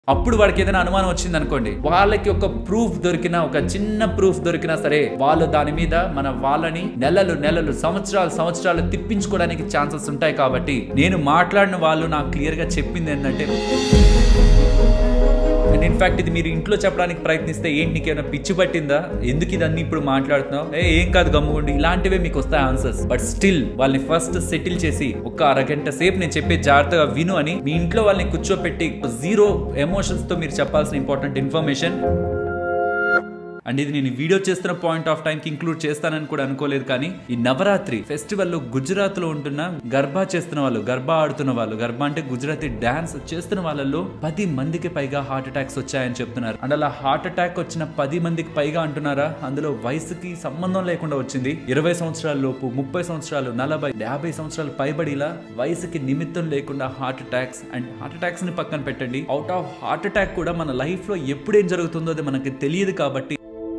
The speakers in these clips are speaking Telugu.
అప్పుడు వాడికి ఏదైనా అనుమానం వచ్చింది అనుకోండి వాళ్ళకి ఒక ప్రూఫ్ దొరికినా ఒక చిన్న ప్రూఫ్ దొరికినా సరే వాళ్ళు దాని మీద మన వాళ్ళని నెలలు నెలలు సంవత్సరాలు సంవత్సరాలు తిప్పించుకోవడానికి ఛాన్సెస్ ఉంటాయి కాబట్టి నేను మాట్లాడిన వాళ్ళు నాకు క్లియర్ గా చెప్పింది ఏంటంటే అండ్ ఇన్ఫాక్ట్ ఇది మీరు ఇంట్లో చెప్పడానికి ప్రయత్నిస్తే ఏంటి నీకేమైనా పిచ్చి పట్టిందా ఎందుకు ఇదన్నీ ఇప్పుడు మాట్లాడుతున్నావు ఏ ఏం కాదు గమ్ముకోండి ఇలాంటివే మీకు వస్తాయి ఆన్సర్స్ బట్ స్టిల్ వాళ్ళని ఫస్ట్ సెటిల్ చేసి ఒక అరగంట సేపు నేను చెప్పే జాగ్రత్తగా విను అని మీ ఇంట్లో వాళ్ళని కూర్చోపెట్టి జీరో ఎమోషన్స్ తో మీరు చెప్పాల్సిన ఇంపార్టెంట్ ఇన్ఫర్మేషన్ అండ్ ఇది నేను వీడియో చేస్తున్న పాయింట్ ఆఫ్ టైం కి ఇంక్లూడ్ చేస్తానని కూడా అనుకోలేదు కానీ ఈ నవరాత్రి ఫెస్టివల్ లో గుజరాత్ లో ఉంటున్న గర్భా చేస్తున్న వాళ్ళు గర్భా ఆడుతున్న వాళ్ళు గర్భా అంటే గుజరాతీ డాన్స్ చేస్తున్న వాళ్ళలో పది మందికి పైగా హార్ట్ అటాక్స్ వచ్చాయని చెప్తున్నారు అండ్ అలా హార్ట్ అటాక్ వచ్చిన పది మందికి పైగా అంటున్నారా అందులో వయసుకి సంబంధం లేకుండా వచ్చింది ఇరవై సంవత్సరాల లోపు ముప్పై సంవత్సరాలు నలభై యాభై సంవత్సరాలు పైబడిలా వయసుకి నిమిత్తం లేకుండా heart attacks and heart attacks ని పక్కన పెట్టండి అవుట్ ఆఫ్ హార్ట్ అటాక్ కూడా మన లైఫ్ లో ఎప్పుడేం జరుగుతుందో అది మనకి తెలియదు కాబట్టి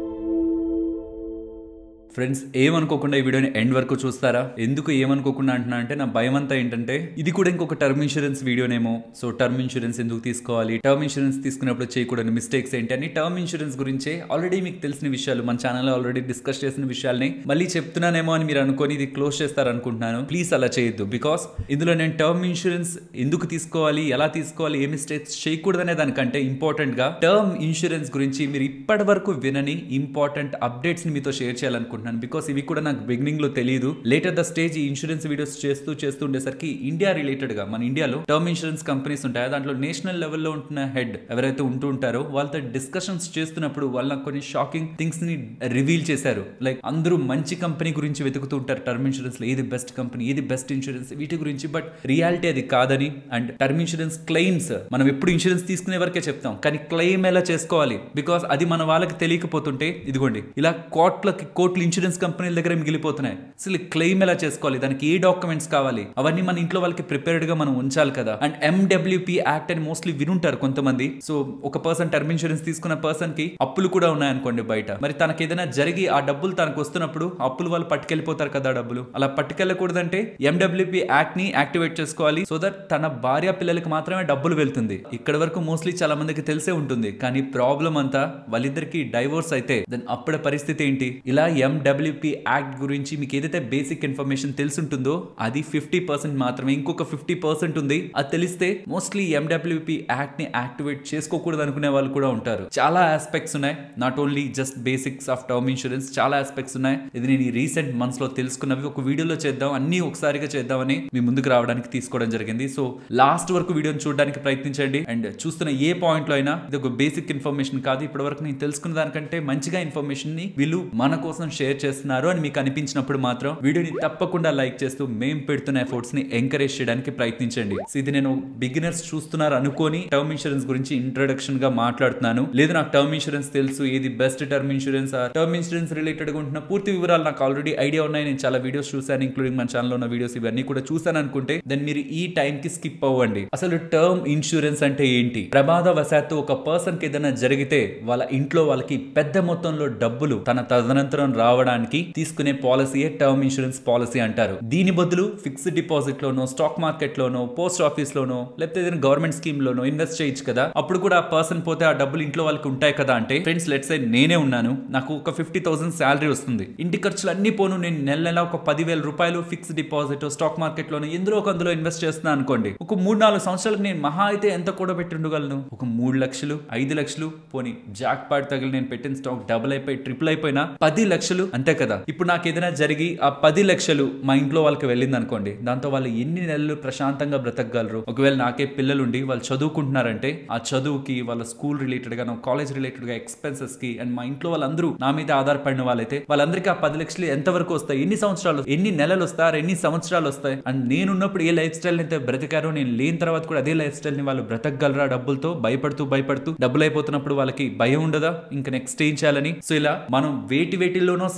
ఫ్రెండ్స్ ఏమనుకోకుండా ఈ వీడియోని ఎండ్ వరకు చూస్తారా ఎందుకు ఏమనుకోకుండా అంటున్నా అంటే నా భయం అంతా ఏంటంటే ఇది కూడా ఇంకొక టర్మ్ ఇన్సూరెన్స్ వీడియోనేమో సో టర్మ్ ఇన్సూరెన్స్ ఎందుకు తీసుకోవాలి టర్మ్ ఇన్సూరెన్స్ తీసుకున్నప్పుడు చేయకూడని మిస్టేక్స్ ఏంటి అని టర్మ్ ఇన్సూరెన్స్ గురించే ఆల్రెడీ మీకు తెలిసిన విషయాలు మన ఛానల్లో ఆల్రెడీ డిస్కస్ చేసిన విషయాల్ని మళ్ళీ చెప్తున్నానేమో అని మీరు అనుకొని ఇది క్లోజ్ చేస్తారు అనుకుంటున్నాను ప్లీజ్ అలా చేయొద్దు బికాస్ ఇందులో నేను టర్మ్ ఇన్సూరెన్స్ ఎందుకు తీసుకోవాలి ఎలా తీసుకోవాలి ఏ మిస్టేక్స్ చేయకూడదనే దానికంటే ఇంపార్టెంట్ గా టర్మ్ ఇన్సూరెన్స్ గురించి మీరు ఇప్పటి వరకు వినని ఇంపార్టెంట్ అప్డేట్స్ ని మీతో షేర్ చేయాలనుకుంటున్నాను బికాస్ ఇవి కూడా నాకు బిగినింగ్ లో తెలియదు లేటర్ ద స్టేజ్ ఈ ఇన్సూరెన్స్ వీడియోస్ చేస్తూ చేస్తూ ఉండేసరికి ఇండియా రిలేటెడ్ గా మన ఇండియాలో టర్మ్ ఇన్సూరెన్స్ కంపెనీస్ ఉంటాయి దాంట్లో నేషనల్ లెవెల్లో ఉంటున్న హెడ్ ఎవరైతే ఉంటూ ఉంటారో వాళ్ళతో డిస్కషన్స్ చేస్తున్నప్పుడు వాళ్ళ నాకు కొన్ని షాకింగ్ థింగ్స్ ని రివీల్ చేశారు లైక్ అందరూ మంచి కంపెనీ గురించి వెతుకుతూ ఉంటారు టర్మ్ ఇన్సూరెన్స్ లో ఏది బెస్ట్ కంపెనీ ఏది బెస్ట్ ఇన్సూరెన్స్ వీటి గురించి బట్ రియాలిటీ అది కాదని అండ్ టర్మ్ ఇన్సూరెన్స్ క్లెయిమ్స్ మనం ఎప్పుడు ఇన్సూరెన్స్ తీసుకునే వరకే చెప్తాం కానీ క్లెయిమ్ ఎలా చేసుకోవాలి బికాస్ అది మన వాళ్ళకి తెలియకపోతుంటే ఇదిగోండి ఇలా కోట్లకి కోట్లు ఇన్సూరెన్స్ కంపెనీల దగ్గర మిగిలిపోతున్నాయి అసలు క్లెయిమ్ ఎలా చేసుకోవాలి దానికి ఏ డాక్యుమెంట్స్ కావాలి అవన్నీ మన ఇంట్లో వాళ్ళకి ప్రిపేర్డ్ గా మనం ఉంచాలి కదా అండ్ ఎండబ్ల్యూపీ యాక్ట్ అని మోస్ట్లీ వినుంటారు కొంతమంది సో ఒక పర్సన్ టర్మ్ ఇన్సూరెన్స్ తీసుకున్న పర్సన్ కి అప్పులు కూడా ఉన్నాయనుకోండి బయట మరి తనకి ఏదైనా జరిగి ఆ డబ్బులు తనకు వస్తున్నప్పుడు అప్పులు వాళ్ళు పట్టుకెళ్ళిపోతారు కదా ఆ డబ్బులు అలా పట్టుకెళ్ళకూడదంటే ఎండబ్ల్యూపీ యాక్ట్ ని యాక్టివేట్ చేసుకోవాలి సో దట్ తన భార్య పిల్లలకి మాత్రమే డబ్బులు వెళ్తుంది ఇక్కడ వరకు మోస్ట్లీ చాలా మందికి తెలిసే ఉంటుంది కానీ ప్రాబ్లం అంతా వాళ్ళిద్దరికి డైవోర్స్ అయితే దెన్ అప్పుడే పరిస్థితి ఏంటి ఇలా ఎండబ్ల్యూపీ యాక్ట్ గురించి మీకు ఏదైతే బేసిక్ ఇన్ఫర్మేషన్ తెలుసుంటుందో అది ఫిఫ్టీ పర్సెంట్ మాత్రమే ఇంకొక ఫిఫ్టీ పర్సెంట్ ఉంది అది తెలిస్తే మోస్ట్లీ ఎండబ్ల్యూపీ యాక్ట్ ని యాక్టివేట్ చేసుకోకూడదు అనుకునే వాళ్ళు కూడా ఉంటారు చాలా ఆస్పెక్ట్స్ ఉన్నాయి not only just basics of term insurance చాలా ఆస్పెక్ట్స్ ఉన్నాయి ఇది నేను ఈ రీసెంట్ మంత్స్ లో తెలుసుకున్నవి ఒక వీడియోలో చేద్దాం అన్ని ఒకసారిగా చేద్దామని మీ ముందుకు రావడానికి తీసుకోవడం జరిగింది సో లాస్ట్ వరకు వీడియోని చూడడానికి ప్రయత్నించండి అండ్ చూస్తున్న ఏ పాయింట్ లో అయినా ఇది ఒక బేసిక్ ఇన్ఫర్మేషన్ కాదు ఇప్పటి వరకు నేను తెలుసుకున్న దానికంటే మంచిగా ఇన్ఫర్మేషన్ ని వీళ్ళు మన కోసం షేర్ చేస్తున్నారు అని మీకు అనిపించినప్పుడు మాత్రం వీడియోని తప్పకుండా లైక్ చేస్తూ మేము పెడుతున్న ఎఫర్ట్స్ ని ఎంకరేజ్ చేయడానికి ప్రయత్నించండి సో ఇది నేను బిగినర్స్ చూస్తున్నారు అనుకొని టర్మ్ ఇన్సూరెన్స్ గురించి ఇంట్రొడక్షన్ గా మాట్లాడుతున్నాను లేదు నాకు టర్మ్ ఇన్సూరెన్స్ తెలుసు ఏది best term insurance term insurance related గా ఉంటున్న పూర్తి వివరాలు నాకు ఆల్రెడీ ఐడియా ఉన్నాయి నేను చాలా వీడియోస్ చూసాను ఇంక్లూడింగ్ మన ఛానల్ ఉన్న వీడియోస్ ఇవన్నీ కూడా చూసాను అనుకుంటే దెన్ మీరు ఈ టైం కి స్కిప్ అవ్వండి అసలు టర్మ్ ఇన్సూరెన్స్ అంటే ఏంటి ప్రమాదవశాత్తు ఒక పర్సన్ కి ఏదైనా జరిగితే వాళ్ళ ఇంట్లో వాళ్ళకి పెద్ద మొత్తంలో డబ్బులు తన తదనంతరం రావడానికి తీసుకునే పాలసీయే టర్మ్ ఇన్సూరెన్స్ పాలసీ అంటారు దీని బదులు ఫిక్స్డ్ డిపాజిట్ లోనో స్టాక్ మార్కెట్ లోనో పోస్ట్ ఆఫీస్ లోనో లేకపోతే ఏదైనా గవర్నమెంట్ స్కీమ్ లోనో ఇన్వెస్ట్ చేయొచ్చు కదా అప్పుడు కూడా ఆ పర్సన్ పోతే ఆ డబ్బులు ఇంట్లో వాళ్ళకి ఉంటాయి కదా అంటే ఫ్రెండ్స్ లెట్స్ సై నేనే ఉన్నాను నాకు ఒక ఫిఫ్టీ థౌసండ్ శాలరీ వస్తుంది ఇంటి ఖర్చులు అన్ని పోను నేను నెల నెల ఒక పదివేల రూపాయలు ఫిక్స్డ్ డిపాజిట్ స్టాక్ మార్కెట్ లోనో ఎందులో ఒక అందులో ఇన్వెస్ట్ చేస్తున్నాను అనుకోండి ఒక మూడు నాలుగు సంవత్సరాలకు నేను మహా అయితే ఎంత కూడా పెట్టి ఉండగలను ఒక మూడు లక్షలు ఐదు లక్షలు పోనీ జాక్ పాట్ తగిలి నేను పెట్టిన స్టాక్ డబుల్ అయిపోయి ట్రిపుల్ అయిపోయినా పది లక్షలు అంతే కదా ఇప్పుడు నాకు ఏదైనా జరిగి ఆ పది లక్షలు మా ఇంట్లో వాళ్ళకి వెళ్ళింది అనుకోండి దాంతో వాళ్ళు ఎన్ని నెలలు ప్రశాంతంగా బ్రతకగలరు ఒకవేళ నాకే పిల్లలుండి వాళ్ళు చదువుకుంటున్నారంటే ఆ చదువుకి వాళ్ళ స్కూల్ రిలేటెడ్ గా కాలేజ్ రిలేటెడ్ గా ఎక్స్పెన్సెస్ కి అండ్ మా ఇంట్లో వాళ్ళందరూ నా మీద ఆధారపడిన వాళ్ళైతే వాళ్ళందరికీ ఆ పది లక్షలు ఎంత వరకు వస్తాయి ఎన్ని సంవత్సరాలు ఎన్ని నెలలు వస్తాయి ఎన్ని సంవత్సరాలు వస్తాయి అండ్ నేనున్నప్పుడు ఏ లైఫ్ స్టైల్ అయితే బ్రతికారో నేను లేని తర్వాత కూడా అదే లైఫ్ స్టైల్ ని వాళ్ళు బ్రతకగలరా డబ్బులతో భయపడుతూ భయపడుతూ డబ్బులు అయిపోతున్నప్పుడు వాళ్ళకి భయం ఉండదా ఇంకా నెక్స్ట్ ఏం చేయాలని సో ఇలా మనం వేటి వేటిల్లోనో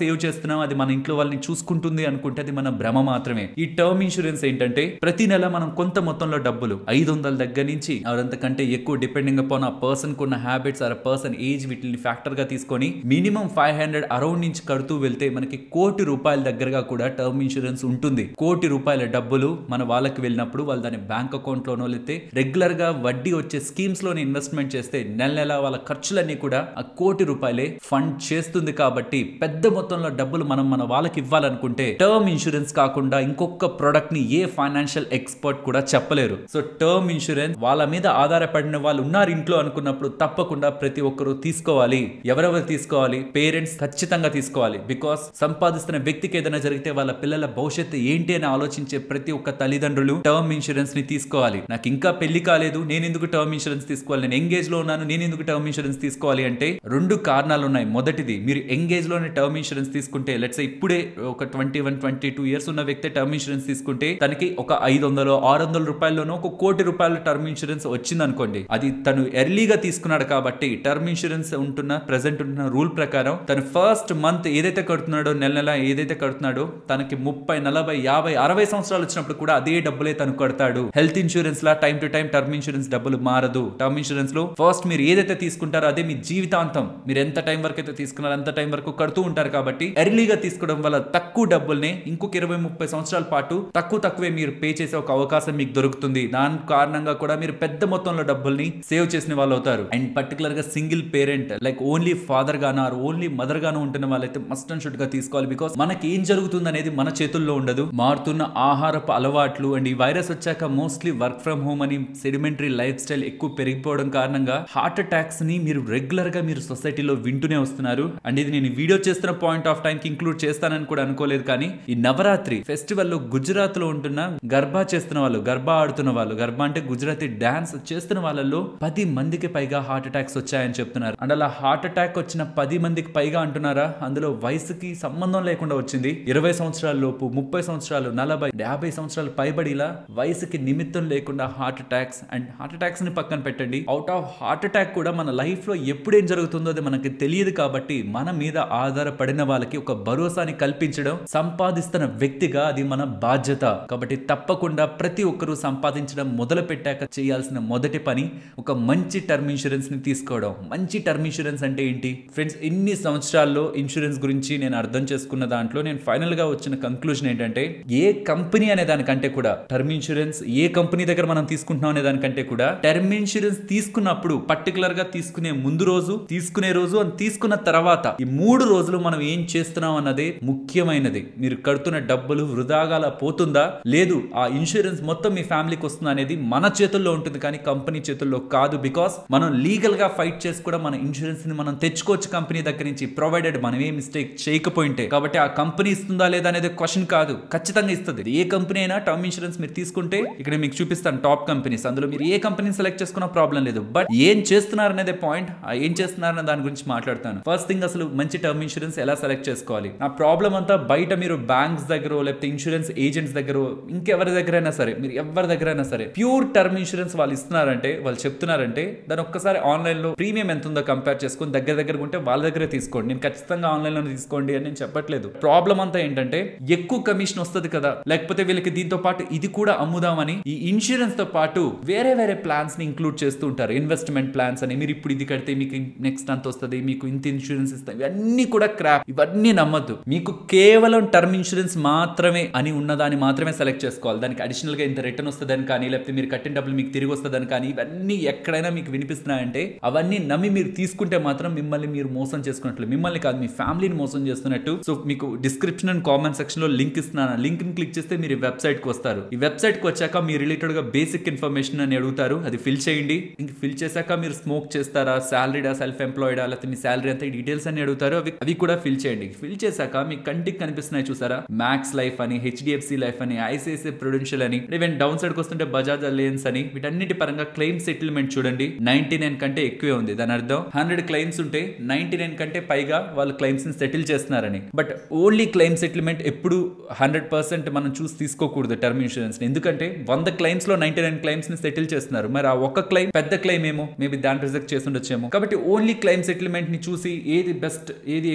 సేవ్ చేస్తున్నాం అది మన ఇంట్లో వాళ్ళని చూసుకుంటుంది అనుకుంటే అది మన భ్రమ మాత్రమే ఈ టర్మ్ ఇన్సూరెన్స్ ఏంటంటే ప్రతి నెల మనం కొంత మొత్తంలో డబ్బులు ఐదు వందల దగ్గర నుంచి అంతకంటే ఎక్కువ డిపెండింగ్ అపాన్ ఆ పర్సన్ కున్న హ్యాబిట్స్ ఆర్ పర్సన్ ఏజ్ వీటిని ఫ్యాక్టర్ గా తీసుకొని మినిమం ఫైవ్ హండ్రెడ్ అరౌండ్ నుంచి కడుతూ వెళ్తే మనకి కోటి రూపాయల దగ్గరగా కూడా టర్మ్ ఇన్సూరెన్స్ ఉంటుంది కోటి రూపాయల డబ్బులు మన వాళ్ళకి వెళ్ళినప్పుడు వాళ్ళు దాని బ్యాంక్ అకౌంట్ లోనో లేతే రెగ్యులర్ గా వడ్డీ వచ్చే స్కీమ్స్ లోని ఇన్వెస్ట్మెంట్ చేస్తే నెల నెల వాళ్ళ ఖర్చులన్నీ కూడా ఆ కోటి రూపాయలే ఫండ్ చేస్తుంది కాబట్టి పెద్ద మొత్తంలో డబ్బులు మనం మన వాళ్ళకి ఇవ్వాలనుకుంటే టర్మ్ ఇన్సూరెన్స్ కాకుండా ఇంకొక ప్రొడక్ట్ ని ఏ ఫైనాన్షియల్ ఎక్స్పర్ట్ కూడా చెప్పలేరు సో టర్మ్ ఇన్సూరెన్స్ వాళ్ళ మీద ఆధారపడిన వాళ్ళు ఉన్నారు ఇంట్లో అనుకున్నప్పుడు తప్పకుండా ప్రతి ఒక్కరూ తీసుకోవాలి ఎవరెవరు తీసుకోవాలి పేరెంట్స్ ఖచ్చితంగా తీసుకోవాలి బికాస్ సంపాదిస్తున్న వ్యక్తికి ఏదైనా జరిగితే వాళ్ళ పిల్లల భవిష్యత్తు ఏంటి అని ఆలోచించే ప్రతి ఒక్క తల్లిదండ్రులు టర్మ్ ఇన్సూరెన్స్ ని తీసుకోవాలి నాకు ఇంకా పెళ్లి కాలేదు నేను ఎందుకు టర్మ్ ఇన్సూరెన్స్ తీసుకోవాలి నేను ఎంగేజ్ లో ఉన్నాను నేను ఎందుకు టర్మ్ ఇన్సూరెన్స్ తీసుకోవాలి అంటే రెండు కారణాలు ఉన్నాయి మొదటిది మీరు ఎంగేజ్ లోనే టర్మ్ ఇన్సూరెన్స్ తీసుకుంటే లెట్స్ ఇప్పుడే ఒక twenty one twenty two years ఉన్న వ్యక్తి టర్మ్ ఇన్సూరెన్స్ తీసుకుంటే తనకి ఒక ఐదు వందలు ఆరు వందల రూపాయల్లోనో ఒక కోటి రూపాయల టర్మ్ ఇన్సూరెన్స్ వచ్చింది అనుకోండి అది తను ఎర్లీగా తీసుకున్నాడు కాబట్టి టర్మ్ ఇన్సూరెన్స్ ఉంటున్న ప్రెసెంట్ ఉంటున్న రూల్ ప్రకారం తను ఫస్ట్ మంత్ ఏదైతే కడుతున్నాడో నెల నెల ఏదైతే కడుతున్నాడో తనకి ముప్పై నలభై యాభై అరవై సంవత్సరాలు వచ్చినప్పుడు కూడా అదే డబ్బులే తను కడతాడు హెల్త్ ఇన్సూరెన్స్ లా time to time term insurance డబ్బులు మారదు టర్మ్ ఇన్సూరెన్స్ లో ఫస్ట్ మీరు ఏదైతే తీసుకుంటారో అదే మీ జీవితాంతం మీరు ఎంత టైం వరకు అయితే తీసుకున్నారో అంత టైం వరకు కడుతూ ఉంటారు కాబట్టి ఎర్లీగా తీసుకోవడం వల్ల తక్కువ డబ్బుల్ని ఇంకొక ఇరవై ముప్పై సంవత్సరాల పాటు తక్కువ తక్కువే మీరు పే చేసే ఒక అవకాశం మీకు దొరుకుతుంది దాని కారణంగా కూడా మీరు పెద్ద మొత్తంలో డబ్బుల్ని సేవ్ చేసిన వాళ్ళు అవుతారు అండ్ పర్టికులర్ గా single parent like only father గాను ఆర్ ఓన్లీ మదర్ గాను ఉంటున్న వాళ్ళైతే మస్ట్ అండ్ షుడ్ గా తీసుకోవాలి బికాస్ మనకి ఏం జరుగుతుంది అనేది మన చేతుల్లో ఉండదు మారుతున్న ఆహారపు అలవాట్లు అండ్ ఈ వైరస్ వచ్చాక మోస్ట్లీ వర్క్ ఫ్రమ్ హోమ్ అని సెడిమెంటరీ లైఫ్ స్టైల్ ఎక్కువ పెరిగిపోవడం కారణంగా హార్ట్ అటాక్స్ ని మీరు రెగ్యులర్ గా మీరు సొసైటీలో వింటూనే వస్తున్నారు అండ్ ఇది నేను వీడియో చేస్తున్న పాయింట్ ఆఫ్ టైం కి ఇంక్లూడ్ చేస్తానని కూడా అనుకోలేదు కానీ ఈ నవరాత్రి ఫెస్టివల్ లో గుజరాత్ లో ఉంటున్న గర్భా చేస్తున్న వాళ్ళు గర్భా ఆడుతున్న వాళ్ళు గర్భా అంటే గుజరాతీ డాన్స్ చేస్తున్న వాళ్ళలో పది మందికి పైగా హార్ట్ అటాక్స్ వచ్చాయని చెప్తున్నారు అండ్ అలా హార్ట్ అటాక్ వచ్చిన పది మందికి పైగా అంటున్నారా అందులో వయసుకి సంబంధం లేకుండా వచ్చింది ఇరవై సంవత్సరాల లోపు ముప్పై సంవత్సరాలు నలభై యాభై సంవత్సరాలు పైబడిలా వయసుకి నిమిత్తం లేకుండా heart attacks and heart attacks ని పక్కన పెట్టండి అవుట్ ఆఫ్ హార్ట్ అటాక్ కూడా మన లైఫ్ లో ఎప్పుడేం జరుగుతుందో అది మనకి తెలియదు కాబట్టి మన మీద ఆధారపడిన వాళ్ళకి ఒక భరోసాని కల్పించడం సంపాదిస్తున్న వ్యక్తిగా అది మన బాధ్యత కాబట్టి తప్పకుండా ప్రతి ఒక్కరూ సంపాదించడం మొదలు పెట్టాక చేయాల్సిన మొదటి పని ఒక మంచి టర్మ్ ఇన్సూరెన్స్ ని తీసుకోవడం మంచి టర్మ్ ఇన్సూరెన్స్ అంటే ఏంటి ఫ్రెండ్స్ ఇన్ని సంవత్సరాల్లో ఇన్సూరెన్స్ గురించి నేను అర్థం చేసుకున్న దాంట్లో నేను ఫైనల్ గా వచ్చిన కంక్లూజన్ ఏంటంటే ఏ కంపెనీ అనే దానికంటే కూడా టర్మ్ ఇన్సూరెన్స్ ఏ కంపెనీ దగ్గర మనం తీసుకుంటున్నాం అనే దానికంటే కూడా టర్మ్ ఇన్సూరెన్స్ తీసుకున్నప్పుడు పర్టికులర్ గా తీసుకునే ముందు రోజు తీసుకునే రోజు అని తీసుకున్న తర్వాత ఈ మూడు రోజులు మనం ఏం చేస్తున్నాం అన్నదే ముఖ్యమైనది మీరు కడుతున్న డబ్బులు వృధాగా అలా పోతుందా లేదు ఆ ఇన్సూరెన్స్ మొత్తం మీ ఫ్యామిలీకి వస్తుందా అనేది మన చేతుల్లో ఉంటుంది కానీ కంపెనీ చేతుల్లో కాదు బికాస్ మనం లీగల్ గా ఫైట్ చేసి కూడా మన ఇన్సూరెన్స్ ని మనం తెచ్చుకోవచ్చు కంపెనీ దగ్గర నుంచి ప్రొవైడెడ్ మనం ఏ మిస్టేక్ చేయకపోయింటే కాబట్టి ఆ కంపెనీ ఇస్తుందా లేదా అనేది క్వశ్చన్ కాదు ఖచ్చితంగా ఇస్తుంది ఏ కంపెనీ అయినా టర్మ్ ఇన్సూరెన్స్ మీరు తీసుకుంటే ఇక్కడ మీకు చూపిస్తాను టాప్ కంపెనీస్ అందులో మీరు ఏ కంపెనీ సెలెక్ట్ చేసుకున్న ప్రాబ్లం లేదు బట్ ఏం చేస్తున్నారు అనేది పాయింట్ ఆ ఏం చేస్తున్నారు అనే దాని గురించి మాట్లాడతాను ఫస్ట్ థింగ్ అసలు మంచి టర్మ్ ఇన్సూరెన్స్ ఎలా సెలెక్ట్ చేసుకోవాలి ఆ ప్రాబ్లం అంతా బయట మీరు బ్యాంక్స్ దగ్గర లేకపోతే ఇన్సూరెన్స్ ఏజెంట్స్ దగ్గర ఇంకెవరి దగ్గర అయినా సరే మీరు ఎవరి దగ్గర అయినా సరే ప్యూర్ టర్మ్ ఇన్సూరెన్స్ వాళ్ళు ఇస్తున్నారంటే వాళ్ళు చెప్తున్నారంటే దాని ఒక్కసారి ఆన్లైన్ లో ప్రీమియం ఎంత ఉందో కంపేర్ చేసుకొని దగ్గర దగ్గర ఉంటే వాళ్ళ దగ్గరే తీసుకోండి నేను ఖచ్చితంగా ఆన్లైన్ లో తీసుకోండి అని నేను చెప్పట్లేదు ప్రాబ్లం అంతా ఏంటంటే ఎక్కువ కమిషన్ వస్తుంది కదా లేకపోతే వీళ్ళకి దీంతో పాటు ఇది కూడా అమ్ముదామని ఈ ఇన్సూరెన్స్ తో పాటు వేరే వేరే ప్లాన్స్ ని ఇంక్లూడ్ చేస్తూ ఉంటారు ఇన్వెస్ట్మెంట్ ప్లాన్స్ అని మీరు ఇప్పుడు ఇది కడితే మీకు నెక్స్ట్ అంత వస్తుంది మీకు ఇంత ఇన్సూరెన్స్ ఇస్తాం ఇవన్నీ కూడా క్రాప్ ఇవన్నీ నమ్మద్దు మీకు కేవలం టర్మ్ ఇన్సూరెన్స్ మాత్రమే అని ఉన్నదాన్ని మాత్రమే సెలెక్ట్ చేసుకోవాలి దానికి అడిషనల్ గా ఇంత రిటర్న్ వస్తుందని కానీ లేకపోతే మీరు కట్టిన డబ్బులు మీకు తిరిగి వస్తుందని కానీ ఇవన్నీ ఎక్కడైనా మీకు వినిపిస్తున్నాయంటే అవన్నీ నమ్మి మీరు తీసుకుంటే మాత్రం మిమ్మల్ని మీరు మోసం చేసుకున్నట్లు మిమ్మల్ని కాదు మీ ఫ్యామిలీని మోసం చేస్తున్నట్టు సో మీకు డిస్క్రిప్షన్ అండ్ కామెంట్ సెక్షన్ లో లింక్ ఇస్తున్నాను లింక్ ని క్లిక్ చేస్తే మీరు వెబ్సైట్ కి వస్తారు ఈ వెబ్సైట్ కి వచ్చాక మీ రిలేటెడ్ గా బేసిక్ ఇన్ఫర్మేషన్ అని అడుగుతారు అది ఫిల్ చేయండి ఇంక ఫిల్ చేశాక మీరు స్మోక్ చేస్తారా సాలరీడా సెల్ఫ్ ఎంప్లాయిడా లేకపోతే మీ సాలరీ అంతా డీటెయిల్స్ అని అడుగుతారు అవి అవి కూడా ఫిల్ చేయండి ఫిల్ చేశాక మీ కంటికి కనిపిస్తున్నాయి చూసారా మ్యాక్స్ లైఫ్ అని హెచ్డిఎఫ్సి లైఫ్ అని ఐసిఐసిఐ ప్రొడెన్షియల్ అని ఈవెన్ డౌన్ సైడ్ వస్తుంటే బజాజ్ అలయన్స్ అని వీటన్నిటి పరంగా క్లెయిమ్ సెటిల్మెంట్ చూడండి నైన్టీ నైన్ కంటే ఎక్కువే ఉంది దాని అర్థం హండ్రెడ్ క్లెయిమ్స్ ఉంటే నైన్టీ నైన్ కంటే పైగా వాళ్ళు క్లెయిమ్స్ ని సెటిల్ చేస్తున్నారని బట్ ఓన్లీ క్లెయిమ్ సెటిల్మెంట్ ఎప్పుడు హండ్రెడ్ పర్సెంట్ మనం చూసి తీసుకోకూడదు టర్మ్ ఇన్సూరెన్స్ ఎందుకంటే వంద క్లెయిమ్స్ లో నైన్టీ నైన్ క్లెయిమ్స్ ని సెటిల్ చేస్తున్నారు మరి ఆ ఒక్క క్లెయిమ్ పెద్ద క్లెయిమ్ ఏమో మేబీ దాన్ని రిజెక్ట్ చేసి ఉండొచ్చేమో కాబట్టి ఓన్లీ క్లెయిమ్ సెటిల్మెంట్ ని చూసి ఏది బెస్ట్ ఏది ఎక్కువ ఉందని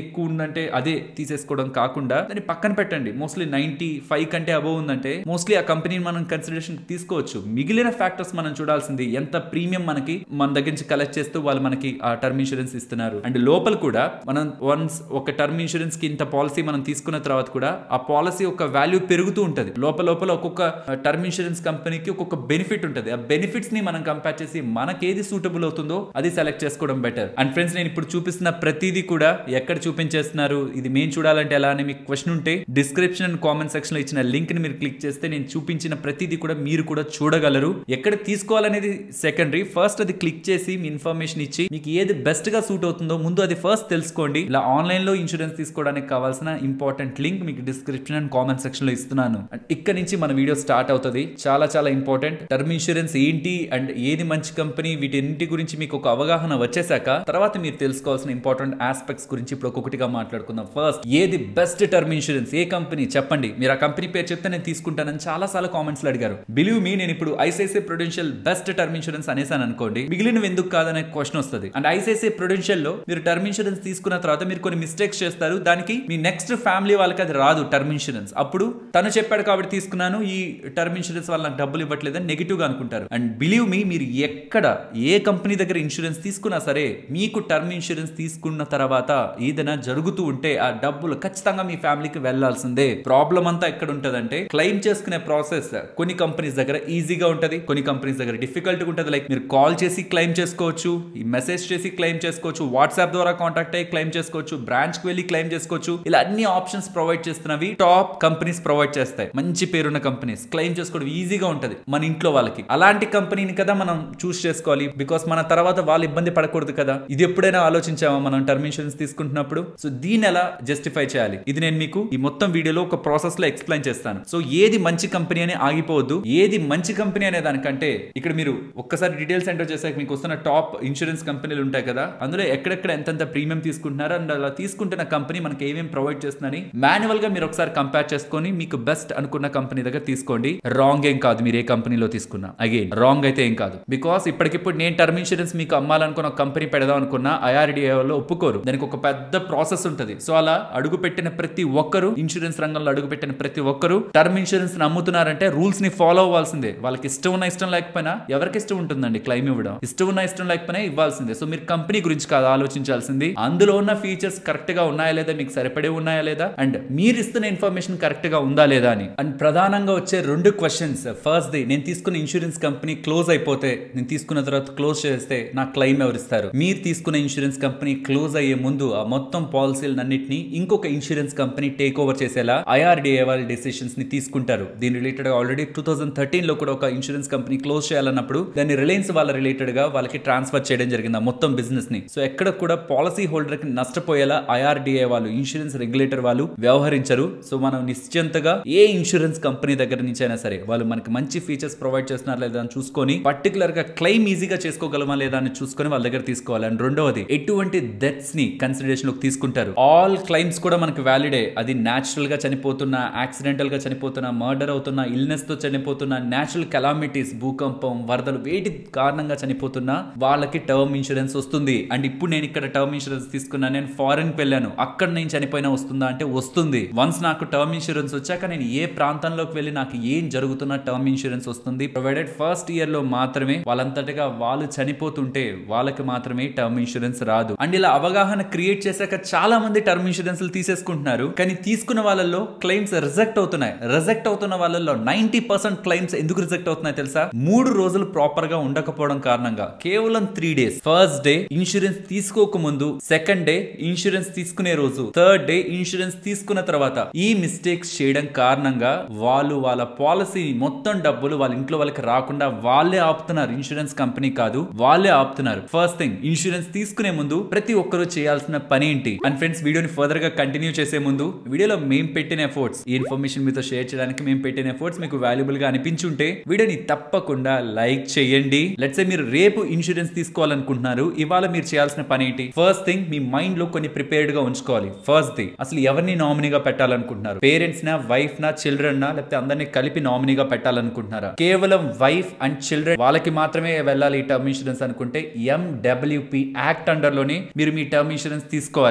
ఉందంటే అదే తీసేసుకోవడం కాకుండా దాన్ని పక్కన పెట్టండి మోస్ట్లీ నైన్టీ ఫైవ్ కంటే అబోవ్ ఉందంటే మోస్ట్లీ ఆ కంపెనీని మనం కన్సిడరేషన్ తీసుకోవచ్చు మిగిలిన ఫ్యాక్టర్స్ మనం చూడాల్సింది ఎంత ప్రీమియం మనకి మన దగ్గర నుంచి కలెక్ట్ చేస్తూ వాళ్ళు మనకి ఆ టర్మ్ ఇన్సూరెన్స్ ఇస్తున్నారు అండ్ లోపల కూడా మనం వన్స్ ఒక టర్మ్ ఇన్సూరెన్స్ కి ఇంత పాలసీ మనం తీసుకున్న తర్వాత కూడా ఆ పాలసీ ఒక వాల్యూ పెరుగుతూ ఉంటది లోపల లోపల ఒక్కొక్క టర్మ్ ఇన్సూరెన్స్ కంపెనీకి ఒక్కొక్క బెనిఫిట్ ఉంటుంది ఆ బెనిఫిట్స్ ని మనం కంపేర్ చేసి మనకి ఏది సూటబుల్ అవుతుందో అది సెలెక్ట్ చేసుకోవడం బెటర్ అండ్ ఫ్రెండ్స్ నేను ఇప్పుడు చూపిస్తున్న ప్రతిదీ కూడా ఎక్కడ చూపించేస్తున్నారు ఇది మేము చూడాలంటే ఎలా అని మీకు క్వశ్చన్ ఉంటే డిస్క్రిప్షన్ అండ్ కామెంట్ సెక్షన్ లో ఇచ్చిన లింక్ ని మీరు క్లిక్ చేస్తే నేను చూపించిన ప్రతిదీ కూడా మీరు కూడా చూడగలరు ఎక్కడ తీసుకోవాలనేది సెకండరీ ఫస్ట్ అది క్లిక్ చేసి మీ ఇన్ఫర్మేషన్ ఇచ్చి మీకు ఏది బెస్ట్ గా సూట్ అవుతుందో ముందు అది ఫస్ట్ తెలుసుకోండి ఇలా ఆన్లైన్ లో ఇన్సూరెన్స్ తీసుకోవడానికి కావాల్సిన ఇంపార్టెంట్ లింక్ మీకు డిస్క్రిప్షన్ అండ్ కామెంట్ సెక్షన్ లో ఇస్తున్నాను అండ్ ఇక్కడ నుంచి మన వీడియో స్టార్ట్ అవుతుంది చాలా చాలా ఇంపార్టెంట్ టర్మ్ ఇన్సూరెన్స్ ఏంటి అండ్ ఏది మంచి కంపెనీ వీటిన్నిటి గురించి మీకు ఒక అవగాహన వచ్చేసాక తర్వాత మీరు తెలుసుకోవాల్సిన ఇంపార్టెంట్ ఆస్పెక్ట్స్ గురించి ఇప్పుడు ఒక్కొక్కటిగా మాట్లాడుకుందాం ఫస్ట్ ఏది బెస్ట్ టర్మ్ ఇన్సూరెన్స్ ఏ కంపెనీ చెప్పండి మీరు ఆ కంపెనీ పేరు చెప్తే నేను తీసుకుంటానని చాలా సార్లు కామెంట్స్ లో అడిగారు బిలీవ్ మీ నేను ఇప్పుడు ICICI Prudential best term insurance అనేసాను అనుకోండి మిగిలినవి ఎందుకు కాదనే క్వశ్చన్ వస్తుంది అండ్ ఐసిఐసిఐ ప్రొడెన్షియల్ లో మీరు టర్మ్ ఇన్సూరెన్స్ తీసుకున్న తర్వాత మీరు కొన్ని మిస్టేక్స్ చేస్తారు దానికి మీ నెక్స్ట్ ఫ్యామిలీ వాళ్ళకి అది రాదు టర్మ్ ఇన్సూరెన్స్ అప్పుడు తను చెప్పాడు కాబట్టి తీసుకున్నాను ఈ టర్మ్ ఇన్సూరెన్స్ వల్ల నాకు డబ్బులు ఇవ్వట్లేదని నెగిటివ్ గా అనుకుంటారు అండ్ బిలీవ్ మీ మీరు ఎక్కడ ఏ కంపెనీ దగ్గర ఇన్సూరెన్స్ తీసుకున్నా సరే మీకు టర్మ్ ఇన్సూరెన్స్ తీసుకున్న తర్వాత ఏదైనా జరుగుతూ ఉంటే ఆ డబ్బులు ఖచ్చితంగా మీ ఫ్యామిలీకి వెళ్లాల్సిందే ప్రాబ్లం అంతా ఎక్కడ ఉంటదంటే క్లెయిమ్ చేసుకునే ప్రాసెస్ కొన్ని కంపెనీస్ దగ్గర ఈజీగా ఉంటది కొన్ని కంపెనీస్ దగ్గర డిఫికల్ట్ ఉంటుంది లైక్ మీరు కాల్ చేసి క్లెయిమ్ చేసుకోవచ్చు ఈ మెసేజ్ చేసి క్లెయిమ్ చేసుకోవచ్చు వాట్సాప్ ద్వారా కాంటాక్ట్ అయ్యి క్లెయిమ్ చేసుకోవచ్చు బ్రాంచ్ కి వెళ్ళి క్లెయిమ్ చేసుకోవచ్చు ఇలా అన్ని ఆప్షన్స్ ప్రొవైడ్ చేస్తున్నవి టాప్ కంపెనీస్ ప్రొవైడ్ చేస్తాయి మంచి పేరున్న కంపెనీస్ క్లెయిమ్ చేసుకోవడం ఈజీగా ఉంటది మన ఇంట్లో వాళ్ళకి అలాంటి కంపెనీని కదా మనం చూస్ చేసుకోవాలి బికాస్ మన తర్వాత వాళ్ళు ఇబ్బంది పడకూడదు కదా ఇది ఎప్పుడైనా ఆలోచించామా మనం టర్మ్ ఇన్సూరెన్స్ తీసుకుంటున్నప్పుడు సో దీని ఎలా జస్టిఫై చేయాలి ఇది నేను మీకు ఈ మొత్తం వీడియోలో ఒక ప్రాసెస్ లో ఎక్స్ప్లెయిన్ చేస్తాను సో ఏది మంచి కంపెనీ అని ఆగిపోవద్దు ఏది మంచి కంపెనీ అనే దానికంటే ఇక్కడ మీరు ఒక్కసారి డీటెయిల్స్ ఎంటర్ చేసాక మీకు వస్తున్న టాప్ ఇన్సూరెన్స్ కంపెనీలు ఉంటాయి కదా అందులో ఎక్కడెక్కడ ఎంతెంత ప్రీమియం తీసుకుంటున్నారో అండ్ అలా తీసుకుంటున్న కంపెనీ మనకి ఏమేమి ప్రొవైడ్ చేస్తుందని మాన్యువల్ గా మీరు ఒకసారి కంపేర్ చేసుకొని మీకు బెస్ట్ అనుకున్న కంపెనీ దగ్గర తీసుకోండి రాంగ్ ఏం కాదు మీరు ఏ కంపెనీలో తీసుకున్నా అగైన్ రాంగ్ అయితే ఏం కాదు బికాస్ ఇప్పటికిప్పుడు నేను టర్మ్ ఇన్సూరెన్స్ మీకు అమ్మాలనుకున్న కంపెనీ పెడదాం అనుకున్నా ఐఆర్డిఏ వాళ్ళు ఒప్పుకోరు దానికి ఒక పెద్ద ప్రాసెస్ ఉంటుంది సో అలా అడుగు పెట్టిన ప్రతి ఒక్కరు ఇన్సూరెన్స్ రంగంలో అడుగు పెట్టిన ప్రతి ఒక్కరు టర్మ్ ఇన్సూరెన్స్ నమ్ముతున్నారంటే రూల్స్ ని ఫాలో అవ్వాల్సిందే వాళ్ళకి ఇష్టం ఉన్న ఇష్టం లేకపోయినా ఎవరికి ఇష్టం ఉంటుందండి క్లైమ్ ఇవ్వడం ఇష్టం ఉన్న ఇష్టం లేకపోయినా ఇవ్వాల్సిందే సో మీరు కంపెనీ గురించి కాదు ఆలోచించాల్సింది అందులో ఉన్న ఫీచర్స్ కరెక్ట్ గా ఉన్నాయా లేదా మీకు సరిపడే ఉన్నాయా లేదా అండ్ మీరు ఇస్తున్న ఇన్ఫర్మేషన్ కరెక్ట్ గా ఉందా లేదా అని అండ్ ప్రధానంగా వచ్చే రెండు క్వశ్చన్స్ ఫస్ట్ ది నేను తీసుకున్న ఇన్సూరెన్స్ కంపెనీ క్లోజ్ అయిపోతే నేను తీసుకున్న తర్వాత క్లోజ్ చేస్తే నా క్లెయిమ్ ఎవరిస్తారు మీరు తీసుకున్న ఇన్సూరెన్స్ కంపెనీ క్లోజ్ అయ్యే ముందు ఆ మొత్తం పాలసీలన్నింటినీ ఇంకొక ఇన్సూరెన్స్ కంపెనీ టేక్ ఓవర్ చేసేలా ఐఆర్డిఏ వాళ్ళ డెసిషన్స్ ని తీసుకుంటారు దీని రిలేటెడ్ గా ఆల్రెడీ టూ థౌసండ్ థర్టీన్ లో కూడా ఒక ఇన్సూరెన్స్ కంపెనీ క్లోజ్ చేయాలన్నప్పుడు దాన్ని రిలయన్స్ వాళ్ళ రిలేటెడ్ గా వాళ్ళకి ట్రాన్స్ఫర్ చేయడం జరిగింది ఆ మొత్తం బిజినెస్ ని సో ఎక్కడ కూడా పాలసీ హోల్డర్ కి నష్టపోయేలా ఐఆర్డిఏ వాళ్ళు ఇన్సూరెన్స్ రెగ్యులేటర్ వాళ్ళు వ్యవహరించరు సో మనం నిశ్చింతగా ఏ ఇన్సూరెన్స్ కంపెనీ దగ్గర నుంచి అయినా సరే వాళ్ళు మనకి మంచి ఫీచర్స్ ప్రొవైడ్ చేస్తున్నారు లేదా అని చూసుకొని పర్టికులర్ గా క్లెయిమ్ ఈజీగా చేసుకోగలమా లేదా అని చూసుకొని వాళ్ళ దగ్గర తీసుకోవాలి అండ్ రెండవది ఎటువంటి డెత్స్ ని కన్సిడరేషన్ లోకి తీసుకుంటారు ఆల్ క్లెయిమ్స్ కూడా మనకి వ్యాలిడే అది న్యాచురల్ గా చనిపోతున్న యాక్సిడెంటల్ గా చనిపోతున్న మర్డర్ అవుతున్న ఇల్నెస్ తో చనిపోతున్న న్యాచురల్ కెలామిటీస్ భూకంపం వరదలు వేటి కారణంగా చనిపోతున్న వాళ్ళకి టర్మ్ ఇన్సూరెన్స్ వస్తుంది అండ్ ఇప్పుడు నేను ఇక్కడ టర్మ్ ఇన్సూరెన్స్ తీసుకున్నా నేను ఫారెన్ కి వెళ్ళాను అక్కడ నేను చనిపోయినా వస్తుందా అంటే వస్తుంది వన్స్ నాకు టర్మ్ ఇన్సూరెన్స్ వచ్చాక నేను ఏ ప్రాంతంలోకి వెళ్ళి నాకు ఏం జరుగుతున్న టర్మ్ ఇన్సూరెన్స్ వస్తుంది ప్రొవైడెడ్ ఫస్ట్ ఇయర్ లో మాత్రమే వాళ్ళంతటిగా వాళ్ళు చనిపోతుంటే వాళ్ళకి మాత్రమే టర్మ్ ఇన్సూరెన్స్ రాదు అండ్ ఇలా అవగాహన క్రియేట్ చేశాక చాలా మంది టర్మ్ ఇన్సూరెన్స్ తీసేసుకుంటున్నారు కానీ తీసుకున్న వాళ్ళల్లో క్లెయిమ్స్ రిజెక్ట్ అవుతున్నాయి రిజెక్ట్ అవుతున్న వాళ్ళల్లో నైన్టీ పర్సెంట్ క్లెయిమ్స్ ఎందుకు రిజెక్ట్ అవుతున్నాయి తెలుసా మూడు రోజులు ప్రాపర్ గా ఉండకపోవడం కారణంగా కేవలం three days first day insurance తీసుకోక ముందు సెకండ్ డే ఇన్సూరెన్స్ తీసుకునే రోజు థర్డ్ డే ఇన్సూరెన్స్ తీసుకున్న తర్వాత ఈ మిస్టేక్స్ చేయడం కారణంగా వాళ్ళు వాళ్ళ పాలసీ మొత్తం డబ్బులు వాళ్ళ ఇంట్లో వాళ్ళకి రాకుండా వాళ్ళే ఆపుతున్నారు ఇన్సూరెన్స్ కంపెనీ కాదు వాళ్ళే ఆపుతున్నారు ఫస్ట్ థింగ్ ఇన్సూరెన్స్ తీసుకునే ముందు ప్రతి ఒక్కరూ చేయాల్సిన పని ఏంటి అండ్ ఫ్రెండ్స్ వీడియోని ఫర్దర్ గా కంటిన్యూ చేసే ముందు వీడియోలో మేము పెట్టిన ఎఫర్ట్స్ ఈ ఇన్ఫర్మేషన్ మీతో షేర్ చేయడానికి మేము పెట్టిన ఎఫర్ట్స్ మీకు వాల్యుబుల్ గా అనిపించుంటే వీడియోని తప్పకుండా లైక్ చేయండి లెట్స్ మీరు రేపు ఇన్సూరెన్స్ తీసుకోవాలనుకుంటున్నారు ఇవాళ మీరు చేయాల్సిన పని ఏంటి ఫస్ట్ థింగ్ మీ మైండ్ లో కొన్ని ప్రిపేర్డ్ గా ఉంచుకోవాలి ఫస్ట్ థింగ్ అసలు ఎవరిని నామినీగా పెట్టాలనుకుంటున్నారు పేరెంట్స్ నా వైఫ్ నా చిల్డ్రన్ నా లేకపోతే అందరినీ కలిపి నామినీగా పెట్టాలనుకుంటున్నారా కేవలం వైఫ్ అండ్ చిల్డ్రన్ వాళ్ళకి మాత్రమే వెళ్ళాలి ఈ టర్మ్ ఇన్సూరెన్స్ అనుకుంటే ఎండబ్ల్యూపి యాక్ట్ అండర్ లోనే మీరు మీ టర్మ్ ఇన్సూరెన్స్ తీసుకోవాలి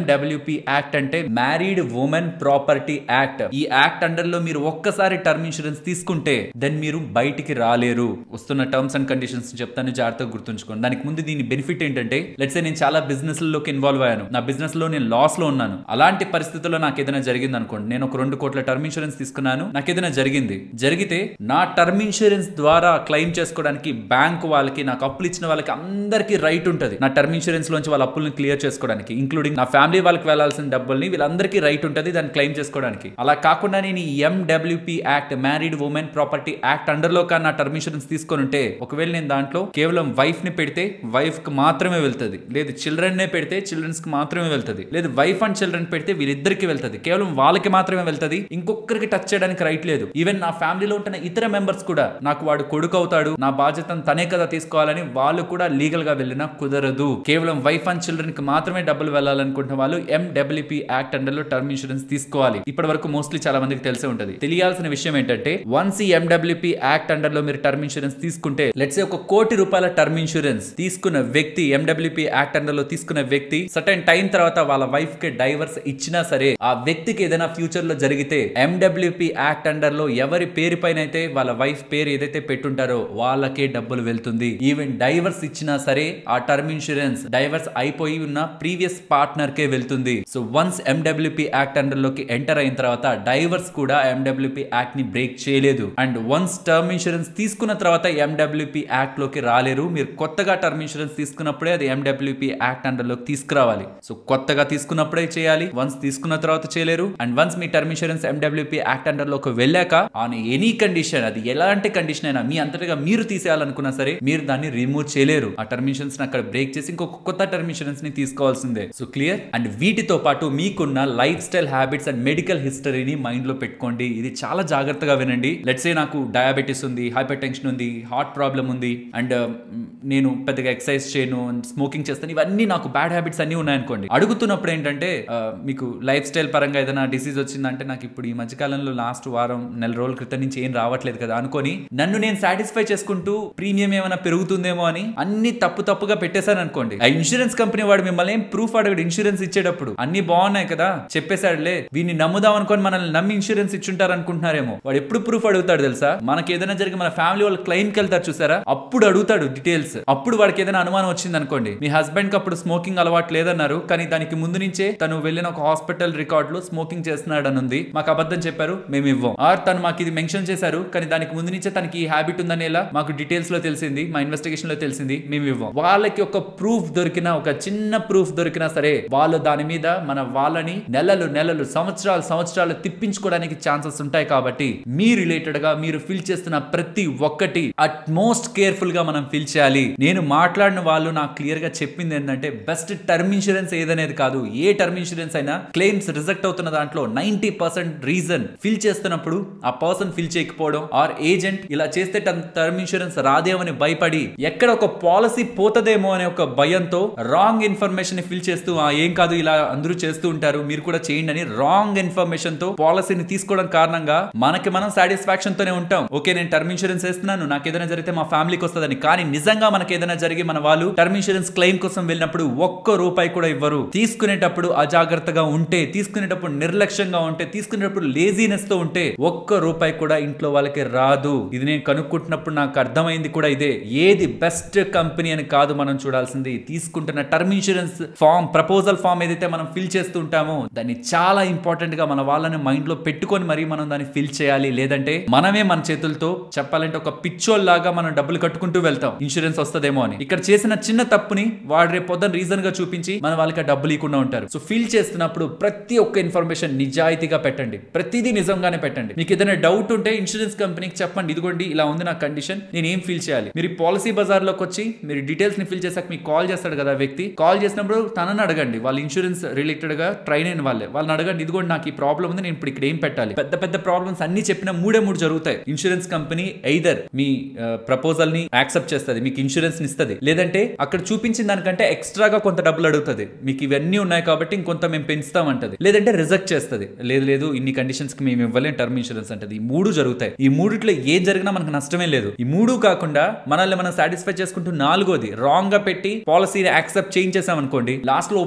ఎండబ్ల్యూపి యాక్ట్ అంటే మ్యారీడ్ ఉమెన్ ప్రాపర్టీ యాక్ట్ ఈ యాక్ట్ అండర్ లో మీరు ఒక్కసారి టర్మ్ ఇన్సూరెన్స్ తీసుకుంటే దెన్ మీరు బయటికి రాలేరు వస్తున్న టర్మ్స్ అండ్ కండిషన్స్ చెప్తాను జాగ్రత్తగా గుర్తుంచుకోండి దానికి ముందు దీని బెనిఫిట్ ఏంటంటే లెట్స్ నేను చాలా బిజినెస్ లోకి ఇన్వాల్వ్ అయ్యాను నా బిజినెస్ లో నేను లాస్ లో ఉన్నాను అలాంటి పరిస్థితుల్లో నాకు ఏదైనా జరిగింది అనుకోండి నేను ఒక రెండు కోట్ల టర్మ్ ఇన్సూరెన్స్ తీసుకున్నాను నాకు ఏదైనా జరిగింది జరిగితే నా టర్మ్ ఇన్సూరెన్స్ ద్వారా క్లెయిమ్ చేసుకోవడానికి బ్యాంక్ వాళ్ళకి నాకు అప్పులు ఇచ్చిన వాళ్ళకి అందరికీ రైట్ ఉంటుంది నా టర్మ్ ఇన్సూరెన్స్ లోంచి వాళ్ళ అప్పులను క్లియర్ చేసుకోవడానికి ఇంక్లూడింగ్ నా ఫ్యామిలీ వాళ్ళకి వెళ్లాల్సిన డబ్బుల్ని వీళ్ళందరికీ రైట్ ఉంటుంది దాన్ని క్లెయిమ్ చేసుకోవడానికి అలా కాకుండా నేను ఈ MWP act married women property act under లో కానీ నా టర్మ్ ఇన్సూరెన్స్ తీసుకొని ఉంటే ఒకవేళ నేను దాంట్లో కేవలం వైఫ్ ని పెడితే వైఫ్ కి మాత్రమే వెళ్తుంది లేదు చిల్డ్రన్ నే పెడితే చిల్డ్రన్స్ కి మాత్రమే వెళ్తుంది లేదు వైఫ్ అండ్ చిల్డ్రన్ పెడితే వీరిద్దరికి వెళ్తుంది కేవలం వాళ్ళకి మాత్రమే వెళ్తుంది ఇంకొకరికి టచ్ చేయడానికి రైట్ లేదు ఈవెన్ నా ఫ్యామిలీలో ఉంటున్న ఇతర మెంబర్స్ కూడా నాకు వాడు కొడుకు అవుతాడు నా బాధ్యతను తనే కదా తీసుకోవాలని వాళ్ళు కూడా లీగల్ గా వెళ్ళినా కుదరదు కేవలం వైఫ్ అండ్ చిల్డ్రన్ కి మాత్రమే డబ్బులు వెళ్ళాలనుకుంటున్న వాళ్ళు ఎండబ్ల్యూపీ యాక్ట్ అండర్ లో టర్మ్ ఇన్సూరెన్స్ తీసుకోవాలి ఇప్పటి వరకు మోస్ట్లీ చాలా మందికి తెలిసే ఉంటది తెలియాల్సిన విషయం ఏంటంటే వన్స్ ఈ ఎండబ్ల్యూపీ యాక్ట్ అండర్ లో మీరు టర్మ్ ఇన్సూరెన్స్ తీసుకుంటే లెట్స్ ఒక కోటి రూపాయల టర్మ్ ఇన్సూరెన్స్ తీసుకున్న వ్యక్తి ఎండబ్ల్యూపీ యాక్ట్ అండర్ లో తీసుకున్న వ్యక్తి సర్టైన్ టైం తర్వాత వాళ్ళ వైఫ్ కి డైవర్స్ ఇచ్చినా సరే ఆ వ్యక్తికి ఏదైనా ఫ్యూచర్ లో జరిగితే ఎండబ్ల్యూపీ యాక్ట్ అండర్ లో ఎవరి పేరు పైన అయితే వాళ్ళ వైఫ్ పేరు ఏదైతే పెట్టుంటారో వాళ్ళకే డబ్బులు వెళ్తుంది ఈవెన్ డైవర్స్ ఇచ్చినా సరే ఆ టర్మ్ ఇన్సూరెన్స్ డైవర్స్ అయిపోయి ఉన్న ప్రీవియస్ పార్ట్నర్ కే వెళ్తుంది so once MWP act under లోకి ఎంటర్ అయిన తర్వాత డైవర్స్ కూడా ఎండబ్ల్యూపీ యాక్ట్ ని బ్రేక్ చేయలేదు అండ్ వన్స్ టర్మ్ ఇన్సూరెన్స్ తీసుకున్న తర్వాత ఎండబ్ల్యూపీ యాక్ట్ లోకి రాలేరు మీరు కొత్తగా టర్మ్ ఇన్సూరెన్స్ తీసుకున్నప్పుడే అది ఎండబ్ల్యూపీ యాక్ట్ అండర్ లోకి తీసుకురావాలి సో కొత్తగా తీసుకున్నప్పుడే చేయాలి వన్స్ తీసుకున్న తర్వాత చేయలేరు అండ్ వన్స్ మీ term insurance MWP act under లోకి వెళ్ళాక ఆన్ ఎనీ కండిషన్ అది ఎలాంటి కండిషన్ అయినా మీ అంతటిగా మీరు తీసేయాలనుకున్నా సరే మీరు దాన్ని రిమూవ్ చేయలేరు ఆ టర్మ్ ఇన్సూరెన్స్ అక్కడ బ్రేక్ చేసి ఇంకొక కొత్త టర్మ్ ఇన్సూరెన్స్ ని తీసుకోవాల్సిందే సో క్లియర్ అండ్ వీటితో పాటు మీకున్న lifestyle habits and medical హిస్టరీని మైండ్ లో పెట్టుకోండి ఇది చాలా జాగ్రత్తగా వినండి లెట్స్ ఏ నాకు డయాబెటీస్ ఉంది హైపర్ టెన్షన్ ఉంది హార్ట్ ప్రాబ్లం ఉంది అండ్ నేను పెద్దగా ఎక్సర్సైజ్ చేయను స్మోకింగ్ చేస్తాను ఇవన్నీ నాకు బ్యాడ్ హ్యాబిట్స్ అన్ని ఉన్నాయనుకోండి అడుగుతున్నప్పుడు ఏంటంటే ఆ, మీకు లైఫ్ స్టైల్ పరంగా ఏదైనా డిసీజ్ వచ్చిందంటే నాకు ఇప్పుడు ఈ మధ్యకాలంలో లాస్ట్ వారం నెల రోజుల క్రితం నుంచి ఏం రావట్లేదు కదా అనుకొని నన్ను నేను సాటిస్ఫై చేసుకుంటూ ప్రీమియం ఏమైనా పెరుగుతుందేమో అని అన్ని తప్పు తప్పుగా పెట్టేశాను అనుకోండి ఆ ఇన్సూరెన్స్ కంపెనీ వాడు మిమ్మల్ని ఏం ప్రూఫ్ అడగడు ఇన్సూరెన్స్ ఇచ్చేటప్పుడు అన్ని బాగున్నాయి కదా చెప్పేశాడులే వీడిని నమ్ముదాం అనుకొని మనల్ని నమ్మి ఇన్సూరెన్స్ ఇచ్చుంటారు అనుకుంటున్నారేమో వాడు ఎప్పుడు ప్రూఫ్ అడుగుతాడు తెలుసా మనకి ఏదైనా జరిగి మన ఫ్యామిలీ వాళ్ళు క్లెయిమ్ కి వెళ్తారు చూసారా అప్పుడు అడుగుతాడు డీటెయిల్స్ అప్పుడు వాడికి ఏదైనా అనుమానం వచ్చింది అనుకోండి మీ హస్బెండ్ కి అప్పుడు స్మోకింగ్ అలవాటు లేదన్నారు కానీ దానికి ముందు నుంచే తను వెళ్ళిన ఒక హాస్పిటల్ రికార్డ్ లో స్మోకింగ్ చేస్తున్నాడు అని ఉంది మాకు అబద్ధం చెప్పారు మేము ఇవ్వం ఆర్ తను మాకు ఇది మెన్షన్ చేశారు కానీ దానికి ముందు నుంచే తనకి ఈ హ్యాబిట్ ఉందని ఎలా మాకు డీటెయిల్స్ లో తెలిసింది మా ఇన్వెస్టిగేషన్ లో తెలిసింది మేము ఇవ్వం వాళ్ళకి ఒక ప్రూఫ్ దొరికినా ఒక చిన్న ప్రూఫ్ దొరికినా సరే వాళ్ళు దాని మీద మన వాళ్ళని నెలలు నెలలు సంవత్సరాలు సంవత్సరాలు తిప్పించుకోవడానికి ఛాన్సెస్ ఉంటాయి కాబట్టి మీ రిలేటెడ్ గా మీరు ఫిల్ చేస్తున్న ప్రతి ఒక్కటి అట్ మోస్ట్ కేర్ఫుల్ గా మనం ఫిల్ చేయాలి నేను మాట్లాడిన వాళ్ళు నాకు క్లియర్ గా చెప్పింది ఏంటంటే బెస్ట్ టర్మ్ ఇన్సూరెన్స్ ఏదనేది కాదు ఏ టర్మ్ ఇన్సూరెన్స్ అయినా క్లెయిమ్స్ రిజెక్ట్ అవుతున్న దాంట్లో నైన్టీ పర్సెంట్ రీజన్ ఫిల్ చేస్తున్నప్పుడు ఆ పర్సన్ ఫిల్ చేయకపోవడం ఆర్ ఏజెంట్ ఇలా చేస్తే టర్మ్ ఇన్సూరెన్స్ రాదేమని భయపడి ఎక్కడ ఒక పాలసీ పోతదేమో అనే ఒక భయంతో రాంగ్ ఇన్ఫర్మేషన్ ఫిల్ చేస్తూ "ఆ, ఏం కాదు ఇలా అందరూ చేస్తూ ఉంటారు మీరు కూడా చేయండి అని రాంగ్ ఇన్ఫర్మేషన్ తో పాలసీని తీసుకోవడం కారణంగా మనకి మనం సాటిస్ఫాక్షన్ తోనే ఉంటాం ఓకే నేను టర్మ్ ఇన్సూరెన్స్ వేస్తున్నాను నాకు ఏదైనా జరిగితే మా ఫ్యామిలీకి వస్తుందని కానీ నిజంగా మనకి ఏదైనా జరిగి మన వాళ్ళు టర్మ్ ఇన్సూరెన్స్ క్లెయిమ్ కోసం వెళ్ళినప్పుడు ఒక్క రూపాయి కూడా ఇవ్వరు తీసుకునేటప్పుడు అజాగ్రత్తగా ఉంటే తీసుకునేటప్పుడు నిర్లక్ష్యంగా ఉంటే తీసుకునేటప్పుడు లేజీనెస్ తో ఉంటే ఒక్క రూపాయి కూడా ఇంట్లో వాళ్ళకి రాదు ఇది నేను కనుక్కుంటున్నప్పుడు నాకు అర్థమైంది కూడా ఇదే ఏది బెస్ట్ కంపెనీ అని కాదు మనం చూడాల్సింది తీసుకుంటున్న term insurance form proposal form ఏదైతే మనం ఫిల్ చేస్తూ ఉంటామో దాన్ని చాలా ఇంపార్టెంట్ గా మన వాళ్ళని మైండ్ లో పెట్టుకొని మరీ మనం దాన్ని ఫిల్ చేయాలి లేదంటే మనమే మన చేతులతో చెప్పాలంటే ఒక పిచ్చోల్ లాగా మనం డబ్బులు కట్టుకుంటూ వెళ్తాం ఇన్సూరెన్స్ వస్తదేమో అని ఇక్కడ చేసిన చిన్న తప్పుని వాడు రేపు పొద్దున రీజన్ గా చూపించి మన వాళ్ళకి ఆ డబ్బులు ఇవ్వకుండా ఉంటారు సో ఫిల్ చేస్తున్నప్పుడు ప్రతి ఒక్క ఇన్ఫర్మేషన్ నిజాయితీగా పెట్టండి ప్రతిదీ నిజంగానే పెట్టండి మీకు ఏదైనా డౌట్ ఉంటే ఇన్సూరెన్స్ కంపెనీకి చెప్పండి ఇదిగోండి ఇలా ఉంది నా కండిషన్ నేను ఏం ఫీల్ చేయాలి మీరు పాలసీ బజార్ లోకి వచ్చి మీరు డీటెయిల్స్ ని ఫిల్ చేసాక మీకు కాల్ చేస్తాడు కదా ఆ వ్యక్తి కాల్ చేసినప్పుడు తనని అడగండి వాళ్ళ ఇన్సూరెన్స్ రిలేటెడ్ గా ట్రైన్ అయిన వాళ్ళే వాళ్ళని అడగండి ఇదిగోండి నాకు ఈ ప్రాబ్లం ఉంది నేను ఇప్పుడు ఇక్కడ ఏం పెట్టాలి పెద్ద పెద్ద ప్రాబ్లమ్స్ అన్ని చెప్పిన మూడే మూడు జరుగుతాయి ఇన్సూరెన్స్ కంపెనీ ఎయిదర్ మీ ప్రపోజల్ ని యాక్సెప్ట్ చేస్తుంది మీకు ఇన్సూరెన్స్ ఇస్తుంది లేదంటే అక్కడ చూపించిన దానికంటే ఎక్స్ట్రాగా కొంత డబ్బులు అడుగుతుంది మీకు ఇవన్నీ ఉన్నాయి కాబట్టి ఇంకొంత మేము పెంచుతామంటది లేదంటే రిజెక్ట్ చేస్తుంది లేదు లేదు ఇన్ని కండిషన్స్ కి మేము ఇవ్వలేం టర్మ్ ఇన్సూరెన్స్ అంటది ఈ మూడు జరుగుతాయి ఈ మూడిట్లో ఏం జరిగినా మనకు నష్టమే లేదు ఈ మూడు కాకుండా మనల్ని మనం సాటిస్ఫై చేసుకుంటూ నాలుగోది రాంగ్ గా పెట్టి పాలసీని యాక్సెప్ట్ చేయించేసాం అనుకోండి లాస్ట్ లో ఉపయోగం లేని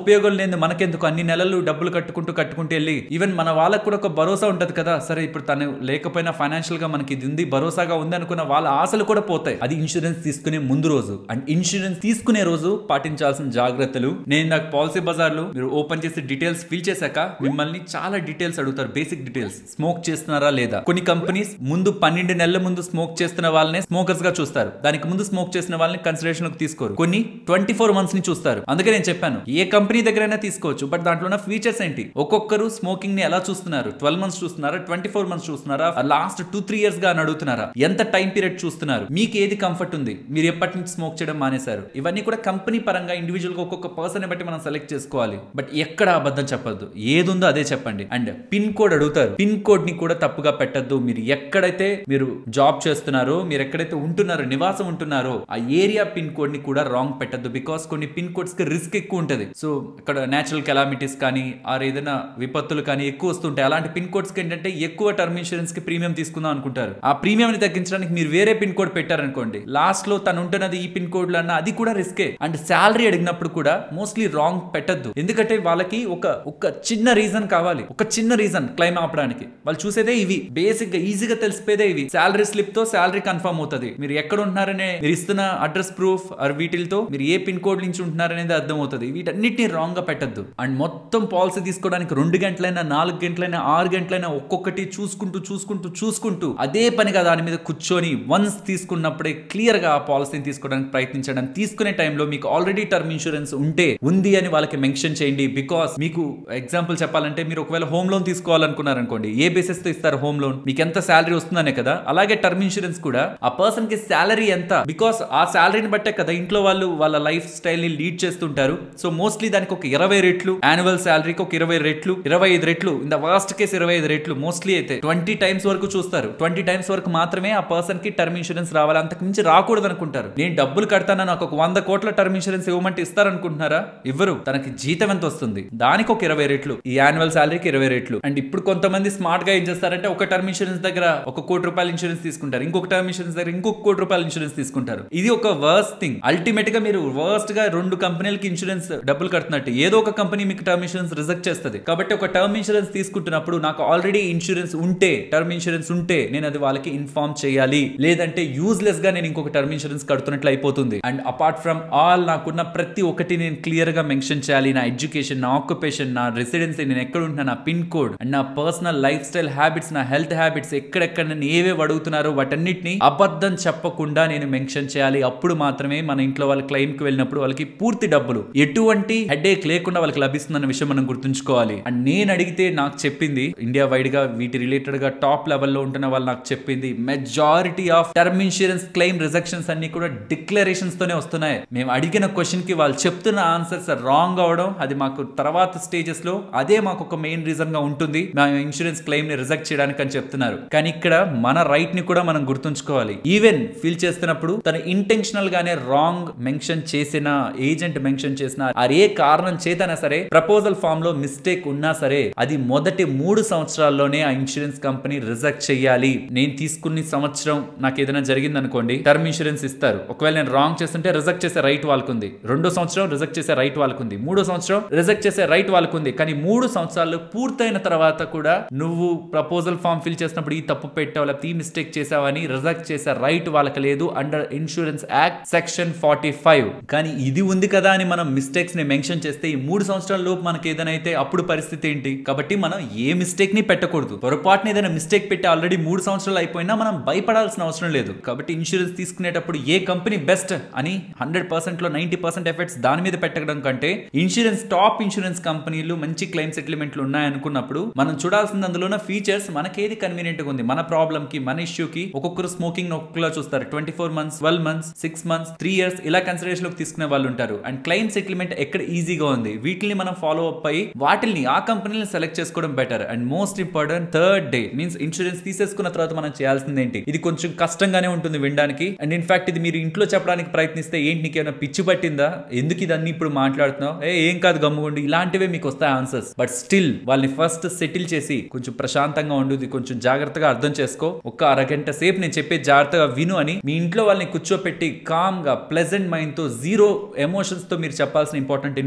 లేదు మనకెందుకు అన్ని నెలలు డబ్బులు కట్టుకుంటూ కట్టుకుంటూ వెళ్ళి ఈవెన్ మన వాళ్ళకు కూడా ఒక భరోసా ఉంటది కదా సరే ఇప్పుడు తను లేకపోయినా ఫైనాన్షియల్ గా మనకి ఇది ఉంది భరోసాగా ఉంది అనుకున్న వాళ్ళ ఆశలు కూడా పోతాయి అది ఇన్సూరెన్స్ తీసుకునే ముందు రోజు అండ్ ఇన్సూరెన్స్ తీసుకునే రోజు పాటించాల్సిన జాగ్రత్తలు నేను నాకు పాలసీ బజార్లు మీరు ఓపెన్ చేసి డీటెయిల్స్ ఫిల్ చేశాక మిమ్మల్ని చాలా డీటెయిల్స్ అడుగుతారు బేసిక్ డీటెయిల్స్ స్మోక్ చేస్తున్నారా లేదా కొన్ని కంపెనీస్ ముందు పన్నెండు నెలల ముందు స్మోక్ చేస్తున్న వాళ్ళనే స్మోకర్స్ గా చూస్తారు దానికి ముందు స్మోక్ చేసిన వాళ్ళని కన్సిడరేషన్ లోకి తీసుకోరు కొన్ని ట్వంటీ ఫోర్ మంత్స్ ని చూస్తారు అందుకే నేను చెప్పాను ఏ కంపెనీ దగ్గరైనా తీసుకోవచ్చు బట్ దాంట్లో ఉన్న ఫీచర్స్ ఏంటి ఒక్కొక్కరు స్మోకింగ్ ని ఎలా చూస్తున్నారు ట్వెల్వ్ మంత్స్ చూస్తున్నారా ట్వంటీ ఫోర్ మంత్స్ చూస్తున్నారా లాస్ట్ టూ త్రీ ఇయర్స్ గా అని అడుగుతున్నారా ఎంత టైం పీరియడ్ చూస్తున్నారు మీకు ఏది కంఫర్ట్ ఉంది మీరు ఎప్పటి నుంచి స్మోక్ చేయడం మానేశారు ఇవన్నీ కూడా కంపెనీ పరంగా ఇండివిజువల్ గా ఒక్కొక్క పర్సన్ బట్టి మనం సెలెక్ట్ చేసుకోవాలి బట్ ఎక్కడ అబద్ధం చెప్పొద్దు ఏది ఉందో అదే చెప్పండి అండ్ పిన్ కోడ్ అడుగుతారు పిన్ కోడ్ ని కూడా తప్పుగా పెట్టద్దు మీరు ఎక్కడైతే మీరు జాబ్ చేస్తున్నారో మీరు ఎక్కడైతే ఉంటున్నారో నివాసం ఉంటున్నారో ఆ ఏరియా పిన్ కోడ్ ని కూడా రాంగ్ పెట్టద్దు బికాస్ కొన్ని పిన్ కోడ్స్ కి రిస్క్ ఎక్కువ ఉంటది సో ఇక్కడ నేచురల్ కెలామిటీస్ కానీ ఆర్ ఏదైనా విపత్తులు కానీ ఎక్కువ వస్తుంటాయి అలాంటి పిన్ కోడ్స్ కి ఏంటంటే ఎక్కువ టర్మ్ ఇన్సూరెన్స్ కి ప్రీమియం తీసుకుందాం అనుకుంటారు ఆ ప్రీమియం ని తగ్గించడానికి మీరు వేరే పిన్ కోడ్ పెట్టారనుకోండి లాస్ట్ లో తను ఉంటున్నది ఈ పిన్ కోడ్ అన్న అది కూడా రిస్కే అండ్ శాలరీ అడిగినప్పుడు కూడా మోస్ట్లీ రాంగ్ పెట్టద్దు ఎందుకంటే వాళ్ళకి ఒక ఒక చిన్న రీజన్ కావాలి ఒక చిన్న రీజన్ క్లైమ్ ఆపడానికి వాళ్ళు చూసేదే ఇవి బేసిక్ గా ఈజీగా తెలిసిపోయేదే ఇవి శాలరీ స్లిప్ తో శాలరీ కన్ఫర్మ్ అవుతుంది మీరు ఎక్కడ ఉంటున్నారనే మీరు ఇస్తున్న అడ్రస్ ప్రూఫ్ ఆర్ వీటితో మీరు ఏ పిన్ కోడ్ నుంచి ఉంటున్నారనేది అర్థం అవుతుంది వీటన్నిటిని రాంగ్ గా పెట్టద్దు అండ్ మొత్తం పాలసీ తీసుకోవడానికి రెండు గంటలైనా నాలుగు గంటలైనా ఆరు గంటలైనా ఒక్కొక్కటి చూసుకుంటూ చూసుకుంటూ చూసుకుంటూ అదే పనిగా దాని మీద కూర్చొని వన్స్ తీసుకున్నప్పుడే క్లియర్ గా ఆ పాలసీని తీసుకోవడానికి ప్రయత్నించడం తీసుకునే టైంలో మీకు ఆల్రెడీ టర్మ్ ఇన్సూరెన్స్ ఉంటే ఉంది అని వాళ్ళకి మెన్షన్ చేయండి బికాస్ మీకు ఎగ్జాంపుల్ చెప్పాలంటే మీరు ఒకవేళ హోమ్ లోన్ తీసుకోవాలనుకున్నారనుకోండి ఏ బేసిస్ తో ఇస్తారు హోమ్ లోన్ మీకు ఎంత శాలరీ వస్తుందనే కదా అలాగే టర్మ్ ఇన్సూరెన్స్ కూడా ఆ పర్సన్ కి శాలరీ ఎంత బికాస్ ఆ శాలరీని బట్టే కదా ఇంట్లో వాళ్ళు వాళ్ళ లైఫ్ స్టైల్ ని లీడ్ చేస్తుంటారు సో మోస్ట్లీ దానికి ఒక ఇరవై రెట్లు యాన్యువల్ శాలరీకి ఒక ఇరవై రెట్లు ఇరవై ఐదు రెట్లు ఇన్ ద వాస్ట్ కేస్ ఇరవై ఐదు రెట్లు మోస్ట్లీ అయితే ట్వంటీ టైమ్స్ వరకు చూస్తారు ట్వంటీ టైమ్స్ వరకు మాత్రమే ఆ పర్సన్ కి టర్మ్ ఇన్సూరెన్స్ రావాలి అంతకు మించి రాకూడదు అనుకుంటారు నేను డబ్బులు కడతాను నాకు ఒక వంద కోట్ల టర్మ్ ఇన్సూరెన్స్ ఇవ్వమంటే ఇస్తారనుకుంటున్నారా ఇవ్వరు తనకి జీతం ఎంత వస్తుంది దానికి ఒక ఇరవై రెట్లు ఈ యాన్యువల్ శాలరీకి ఇరవై రెట్లు అండ్ ఇప్పుడు కొంతమంది స్మార్ట్ గా ఏం చేస్తారంటే ఒక టర్మ్ ఇన్సూరెన్స్ దగ్గర ఒక కోటి రూపాయల ఇన్సూరెన్స్ తీసుకుంటారు ఇంకొక టర్మ్ ఇన్సూరెన్స్ దగ్గర ఇంకొక కోటి రూపాయల ఇన్సూరెన్స్ తీసుకుంటారు ఇది ఒక వర్స్ట్ థింగ్ అల్టిమేట్ గా మీరు వర్స్ట్ గా రెండు కంపెనీలకి ఇన్సూరెన్స్ డబ్బులు కడుతున్నట్టు ఏదో ఒక కంపెనీ మీకు టర్మ్ ఇన్సూరెన్స్ రిజెక్ట్ చేస్తుంది కాబట్టి ఒక టర్మ్ ఇన్సూరెన్స్ తీసుకుంటున్నప్పుడు నాకు ఆల్రెడీ ఇన్సూరెన్స్ ఉంటే టర్మ్ ఇన్సూరెన్స్ ఉంటే నేను అది వాళ్ళకి ఇన్ఫార్మ్ చేయాలి లేదంటే యూజ్లెస్ గా నేను ఇంకొక టర్మ్ ఇన్సూరెన్స్ కడుతున్నట్లు అయిపోతుంది అండ్ అపార్ట్ ఫ్రమ్ ఆల్ నాకున్న ప్రతి ఒక్కటి నేను క్లియర్ గా మెన్షన్ చేయాలి నా ఎడ్యుకేషన్ నా ఆక్యుపేషన్ నా రెసిడెన్సీ నేను ఎక్కడ ఉంటున్నా నా పిన్ కోడ్ అండ్ నా పర్సనల్ లైఫ్ స్టైల్ హ్యాబిట్స్ నా హెల్త్ హ్యాబిట్స్ ఎక్కడెక్కడ నన్ను ఏవేవి అడుగుతున్నారో వాటన్నిటిని అబద్ధం చెప్పకుండా నేను మెన్షన్ చేయాలి అప్పుడు మాత్రమే మన ఇంట్లో వాళ్ళ క్లెయిమ్ కి వెళ్ళినప్పుడు వాళ్ళకి పూర్తి డబ్బులు ఎటువంటి హెడేక్ లేకుండా వాళ్ళకి లభిస్తుందన్న విషయం మనం గుర్తుంచుకోవాలి అండ్ నేను అడిగితే నాకు చెప్పింది ఇండియా వైడ్ గా వీటి రిలేటెడ్ గా టాప్ లెవెల్లో ఉంటున్న వాళ్ళు నాకు చెప్పింది majority of term insurance claim rejections అన్ని కూడా డిక్లరేషన్స్ తోనే వస్తున్నాయి మేము అడిగిన క్వశ్చన్ కి వాళ్ళు చెప్తున్న ఆన్సర్స్ రాంగ్ అవడం అది మాకు తర్వాత స్టేజెస్ లో అదే మాకు ఒక మెయిన్ రీజన్ గా ఉంటుంది మా ఇన్సూరెన్స్ క్లెయిమ్ ని రిజెక్ట్ చేయడానికి అని చెప్తున్నారు కానీ ఇక్కడ మన రైట్ ని కూడా మనం గుర్తుంచుకోవాలి ఈవెన్ ఫీల్ చేస్తున్నప్పుడు తను ఇంటెన్షనల్ గానే రాంగ్ మెన్షన్ చేసిన ఏజెంట్ మెన్షన్ చేసిన ఆ ఏ కారణం చేతనా సరే ప్రపోజల్ ఫామ్ లో మిస్టేక్ ఉన్నా సరే అది మొదటి మూడు సంవత్సరాల్లోనే ఆ ఇన్సూరెన్స్ కంపెనీ రిజెక్ట్ చేయాలి నేను తీసుకున్న సంవత్సరం నాకు ఏదైనా జరిగింది అనుకోండి టర్మ్ ఇన్సూరెన్స్ ఇస్తారు ఒకవేళ నేను రాంగ్ చేస్తుంటే రిజెక్ట్ చేసే రైట్ వాళ్ళకు ఉంది రెండో సంవత్సరం రిజెక్ట్ చేసే రైట్ వాళ్ళకు ఉంది మూడో సంవత్సరం రిజెక్ట్ చేసే రైట్ వాళ్ళకు ఉంది కానీ మూడు సంవత్సరాలు పూర్తయిన తర్వాత కూడా నువ్వు ప్రపోజల్ ఫామ్ ఫిల్ చేసినప్పుడు ఈ తప్పు పెట్టావు లేకపోతే ఈ మిస్టేక్ చేసావని రిజెక్ట్ చేసే రైట్ వాళ్ళకి లేదు under insurance act section forty five కానీ ఇది ఉంది కదా అని మనం మిస్టేక్స్ ని మెన్షన్ చేస్తే ఈ మూడు సంవత్సరాల లోపు మనకి ఏదైనా అయితే అప్పుడు పరిస్థితి ఏంటి కాబట్టి మనం ఏ మిస్టేక్ ని పెట్టకూడదు పొరపాటున ఏదైనా మిస్టేక్ పెట్టి ఆల్రెడీ మూడు సంవత్సరాలు అయిపోయినా మనం భయపడాల్సిన అవసరం లేదు కాబట్టి ఇన్సూరెన్స్ తీసుకునేటప్పుడు ఏ కంపెనీ బెస్ట్ అని హండ్రెడ్ పర్సెంట్ లో నైన్టీ పర్సెంట్ ఎఫెక్ట్స్ దాని మీద పెట్టడం కంటే ఇన్సూరెన్స్ టాప్ ఇన్సూరెన్స్ కంపెనీలు మంచి క్లెయిమ్ సెటిల్మెంట్లు ఉన్నాయనుకున్నప్పుడు మనం చూడాల్సింది అందులో ఉన్న ఫీచర్స్ మనకేది కన్వీనియంట్ గా ఉంది మన ప్రాబ్లం కి మన ఇష్యూ కి ఒక్కొక్కరు స్మోకింగ్ ఒక్కొక్కలా చూస్తారు twenty four months twelve months six months three years ఇలా కన్సిడరేషన్ లోకి తీసుకునే వాళ్ళు ఉంటారు అండ్ క్లెయిమ్ సెటిల్మెంట్ ఎక్కడ ఈజీగా ఉంది వీటిని మనం ఫాలో అప్ అయ్యి వాటిని ఆ కంపెనీని సెలెక్ట్ చేసుకోవడం better and most important third day means insurance తీసేసుకున్న తర్వాత మనం చేయాల్సింది ఏంటి ఇది కొంచెం కష్టంగానే ఉంటుంది వినడానికి అండ్ ఇన్ఫాక్ట్ ఇది మీరు ఇంట్లో చెప్పడానికి ప్రయత్నిస్తే ఏంటి నీకు ఏమైనా పిచ్చి పట్టిందా ఎందుకు ఇదన్నీ ఇప్పుడు మాట్లాడుతున్నావు ఏ ఏం కాదు గమ్ముగుండి ఇలాంటివే మీకు వస్తాయి ఆన్సర్స్ బట్ స్టిల్ వాళ్ళని ఫస్ట్ సెటిల్ చేసి కొంచెం ప్రశాంతంగా ఉండు ఇది కొంచెం జాగ్రత్తగా అర్థం చేసుకో ఒక అరగంట సేపు నేను చెప్పే జాగ్రత్తగా విను అని మీ ఇంట్లో వాళ్ళని కూర్చోపెట్టి కామ్ గా ప్లెజెంట్ మైండ్ తో జీరో ఎమోషన్స్ తో మీరు చెప్పాల్సిన ఇంపార్టెంట్ ఇన్ఫర్మేషన్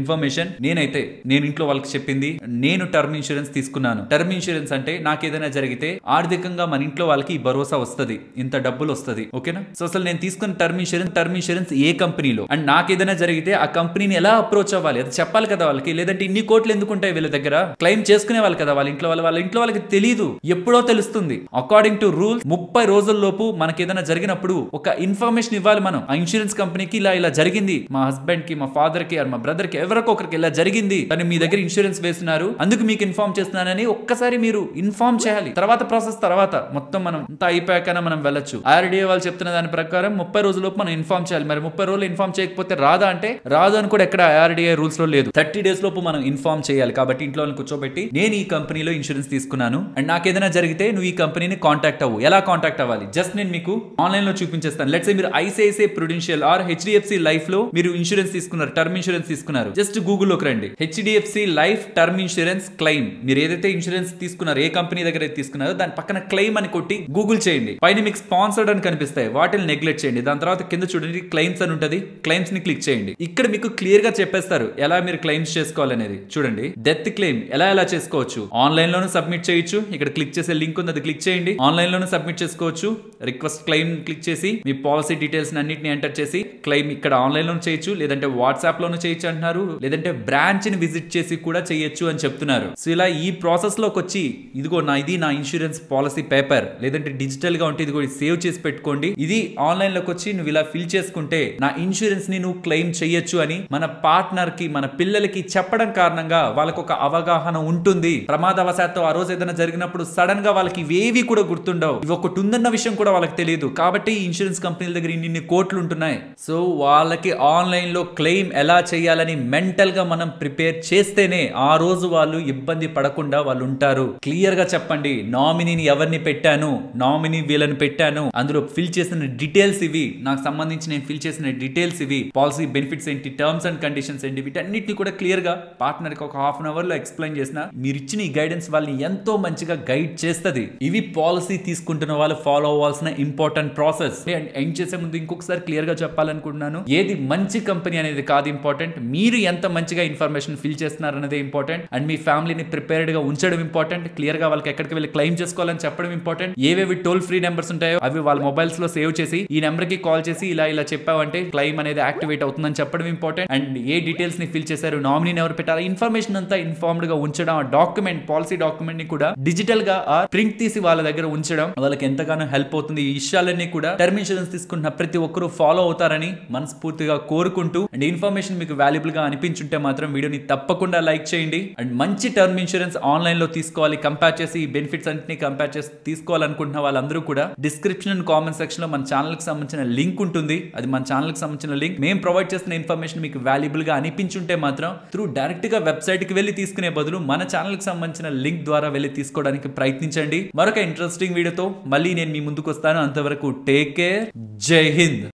నేనైతే నేను ఇంట్లో వాళ్ళకి చెప్పింది నేను టర్మ్ ఇన్సూరెన్స్ తీసుకున్నాను టర్మ్ ఇన్సూరెన్స్ అంటే నాకు ఏదైనా జరిగితే ఆర్థికంగా మన ఇంట్లో వాళ్ళకి ఈ భరోసా వస్తది ఇంత డబ్బులు వస్తది ఓకేనా సో అసలు నేను తీసుకున్న టర్మ్ ఇన్సూరెన్స్ టర్మ్ ఇన్సూరెన్స్ ఏ కంపెనీలో అండ్ నాకు ఏదైనా జరిగితే ఆ కంపెనీని ఎలా అప్రోచ్ అవ్వాలి అది చెప్పాలి కదా వాళ్ళకి లేదంటే ఇన్ని కోట్లు ఎందుకు ఉంటాయి వీళ్ళ దగ్గర క్లెయిమ్ చేసుకునే వాళ్ళు కదా వాళ్ళ ఇంట్లో వాళ్ళ వాళ్ళ ఇంట్లో వాళ్ళకి తెలియదు ఎప్పుడో తెలుస్తుంది అకార్డింగ్ టు రూల్స్ ముప్పై రోజుల లోపు మనకి ఏదైనా జరిగినప్పుడు ఒక ఇన్ఫర్మేషన్ ఇవ్వాలి మనం ఆ ఇన్సూరెన్స్ కంపెనీకి ఇలా ఇలా జరిగింది మా హస్బెండ్ కి మా ఫాదర్ కి మా బ్రదర్ కి ఎవరికో ఒకరికి ఇలా జరిగింది కానీ మీ దగ్గర ఇన్సూరెన్స్ వేస్తున్నారు అందుకు మీకు ఇన్ఫార్మ్ చేస్తున్నానని ఒక్కసారి మీరు ఇన్ఫార్మ్ చేయాలి తర్వాత ప్రాసెస్ తర్వాత మొత్తం మనం అంతా అయిపోయాకనే మనం వెళ్ళొచ్చు ఆర్డీఏ వాళ్ళు చెప్తున్న దాని ప్రకారం ముప్పై రోజుల్లోపు మనం ఇన్ఫార్మ్ చేయాలి మరి ముప్పై రోజులు ఇన్ఫార్మ్ చేయకపోతే రాదా అంటే రాదు అని కూడా ఎక్కడ ఆర్డీఏ రూల్స్ లో లేదు థర్టీ డేస్ లోపు మనం ఇన్ఫార్మ్ చేయాలి కాబట్టి ఇంట్లో వాళ్ళని కూర్చోబెట్టి నేను ఈ కంపెనీలో ఇన్సూరెన్స్ తీసుకున్నాను అండ్ నాకు ఏదైనా జరిగితే నువ్వు ఈ కంపెనీని కాంటాక్ట్ అవ్వు ఎలా కాంటాక్ట్ అవ్వాలి జస్ట్ నేను మీకు ఆన్లైన్ లో చూపించేస్తాను లెట్స్ మీరు ICICI Prudential or HDFC Life లో మీరు ఇన్సూరెన్స్ తీసుకున్నారు టర్మ్ ఇన్సూరెన్స్ తీసుకున్నారు జస్ట్ గూగుల్లోకి రండి HDFC Life term insurance claim మీరు ఏదైతే ఇన్సూరెన్స్ తీసుకున్నారో ఏ కంపెనీ దగ్గర అయితే తీసుకున్నారో దాని పక్కన క్లెయిమ్ అని కొట్టి గూగుల్ చేయండి పైన మీకు స్పాన్సర్డ్ అని కనిపిస్తాయి వాటిని నెగ్లెక్ట్ చేయండి దాని తర్వాత కింద చూడండి క్లెయిమ్స్ అని ఉంటుంది క్లెయిమ్స్ ని క్లిక్ చేయండి ఇక్కడ మీకు క్లియర్ గా చెప్పేస్తారు ఎలా మీరు క్లెయిమ్స్ చేసుకోవాలనేది చూడండి డెత్ క్లెయిమ్ ఎలా ఎలా చేసుకోవచ్చు ఆన్లైన్ లోను సబ్మిట్ చేయొచ్చు ఇక్కడ క్లిక్ చేసే లింక్ ఉంది అది క్లిక్ చేయండి ఆన్లైన్ లోను సబ్మిట్ చేసుకోవచ్చు రిక్వెస్ట్ క్లెయిమ్ క్లిక్ చేసి మీ పాలసీ డీటెయిల్స్ అన్నింటిని ఎంటర్ చేసి క్లెయిమ్ ఇక్కడ ఆన్లైన్ లోను చేయొచ్చు లేదంటే వాట్సాప్ లోను చేయొచ్చు అంటున్నారు లేదంటే బ్రాంచ్ ని విజిట్ చేసి కూడా చేయొచ్చు అని చెప్తున్నారు సో ఇలా ఈ ప్రాసెస్ లోకి వచ్చి ఇదిగో నా ఇది నా ఇన్సూరెన్స్ పాలసీ పేపర్ లేదంటే డిజిటల్ గా ఉంటే ఇదిగో సేవ్ చేసి పెట్టుకోండి ఇది ఆన్లైన్ లోకి వచ్చి నువ్వు ఇలా ఫిల్ చేసుకుంటే నా ఇన్సూరెన్స్ ని నువ్వు క్లెయిమ్ చేయొచ్చు అని మన పార్ట్నర్ కి మన పిల్లలకి చెప్పడం కారణంగా వాళ్ళకు ఒక అవగాహన ఉంటుంది ప్రమాదవశాత్తు ఆ రోజు ఏదైనా జరిగినప్పుడు సడన్ గా వాళ్ళకి ఇవేవి కూడా గుర్తుండవు ఇవి ఒకటి ఉందన్న విషయం కూడా వాళ్ళకి తెలియదు కాబట్టి ఈ ఇన్సూరెన్స్ కంపెనీల దగ్గర ఇన్ని కోట్లు ఉంటున్నాయి సో వాళ్ళకి ఆన్లైన్ లో క్లెయిమ్ ఎలా చేయాలని మెంటల్ గా మనం ప్రిపేర్ చేస్తేనే ఆ రోజు వాళ్ళు ఇబ్బంది పడకుండా వాళ్ళు ఉంటారు క్లియర్ గా చెప్పండి నామినీని ఎవరిని పెట్టాను నామినీ వీళ్ళని పెట్టాను అందులో ఫిల్ చేసిన డీటెయిల్స్ ఇవి నాకు సంబంధించి నేను ఫిల్ చేసిన డీటెయిల్స్ ఇవి పాలసీ బెనిఫిట్స్ ఏంటి టర్మ్స్ అండ్ కండిషన్స్ ఏంటి వీటన్నిటిని కూడా క్లియర్ గా పార్ట్నర్ కి ఒక హాఫ్ అన్ అవర్ లో ఎక్స్ప్లెయిన్ చేసిన మీరు ఇచ్చిన ఈ గైడెన్స్ వాళ్ళని ఎంతో మంచిగా గైడ్ చేస్తుంది ఇవి పాలసీ తీసుకుంటున్న వాళ్ళు ఫాలో అవ్వాల్సిన ఇంపార్టెంట్ ప్రాసెస్ అండ్ ఎండ్ చేసే ముందు ఇంకొకసారి క్లియర్ గా చెప్పాలనుకుంటున్నాను ఏది మంచి కంపెనీ అనేది కాదు ఇంపార్టెంట్ మీరు ఎంత మంచిగా ఇన్ఫర్మేషన్ ఫిల్ చేస్తున్నారు అనేది ఇంపార్టెంట్ అండ్ మీ ఫ్యామిలీని ప్రిపేర్డ్ గా ఉంచడం ఇంపార్టెంట్ క్లియర్ గా వాళ్ళకి ఎక్కడికి వెళ్ళి క్లెయిమ్ చేసుకోవాలని చెప్పడం ఇంపార్టెంట్ ఏవేవి టోల్ ఫ్రీ నెంబర్స్ ఉంటాయో అవి వాళ్ళ మొబైల్స్ లో సేవ్ చేసి ఈ నెంబర్ కి కాల్ చేసి ఇలా ఇలా చెప్పావంటే క్లెయిమ్ అనేది యాక్టివేట్ అవుతుందని చెప్పడం ఇంపార్టెంట్ అండ్ ఏ డీటెయిల్స్ ని ఫిల్ చేశారు నామినీని ఎవరు పెట్టారు ఇన్ఫర్మేషన్ అంతా ఇన్ఫార్మ్డ్ గా ఉంచడం ఆ డాక్యుమెంట్ పాలసీ డాక్యుమెంట్ ని కూడా డిజిటల్ గా ప్రింట్ తీసి వాళ్ళ దగ్గర ఉంచడం వాళ్ళకి ఎంతగానో హెల్ప్ అవుతుంది ఈ విషయాలన్నీ కూడా టర్మ్ ఇన్సూరెన్స్ తీసుకుంటున్న ప్రతి ఒక్కరూ ఫాలో అవుతారని మనస్ఫూర్తిగా కోరుకుంటూ అండ్ ఇన్ఫర్మేషన్ మీకు వాల్యుబుల్ గా అనిపించుంటే మాత్రం వీడియోని తప్పకుండా లైక్ చేయండి అండ్ మంచి టర్మ్ ఇన్సూరెన్స్ ఆన్లైన్ లో తీసుకోవాలి కంపేర్ చేసి ఈ బెనిఫిట్స్ అన్నింటినీ కంపేర్ చేసి తీసుకోవాలనుకుంటున్న వాళ్ళందరూ కూడా డిస్క్రిప్షన్ అండ్ కామెంట్ సెక్షన్ లో మన ఛానల్ కి సంబంధించిన లింక్ ఉంటుంది అది మన ఛానల్ కి సంబంధించిన లింక్ మేము ప్రొవైడ్ చేస్తున్న ఇన్ఫర్మేషన్ మీకు వాల్యుబుల్ గా అనిపించుంటే మాత్రం త్రూ డైరెక్ట్ గా వెబ్సైట్ కి వెళ్ళి తీసుకునే బదులు మన ఛానల్ కి సంబంధించిన లింక్ ద్వారా వెళ్ళి తీసుకోవడానికి ప్రయత్నించండి మరొక ఇంట్రెస్టింగ్ వీడియోతో మళ్ళీ నేను మీ ముందుకు వస్తాను అంతవరకు టేక్ కేర్ జై హింద్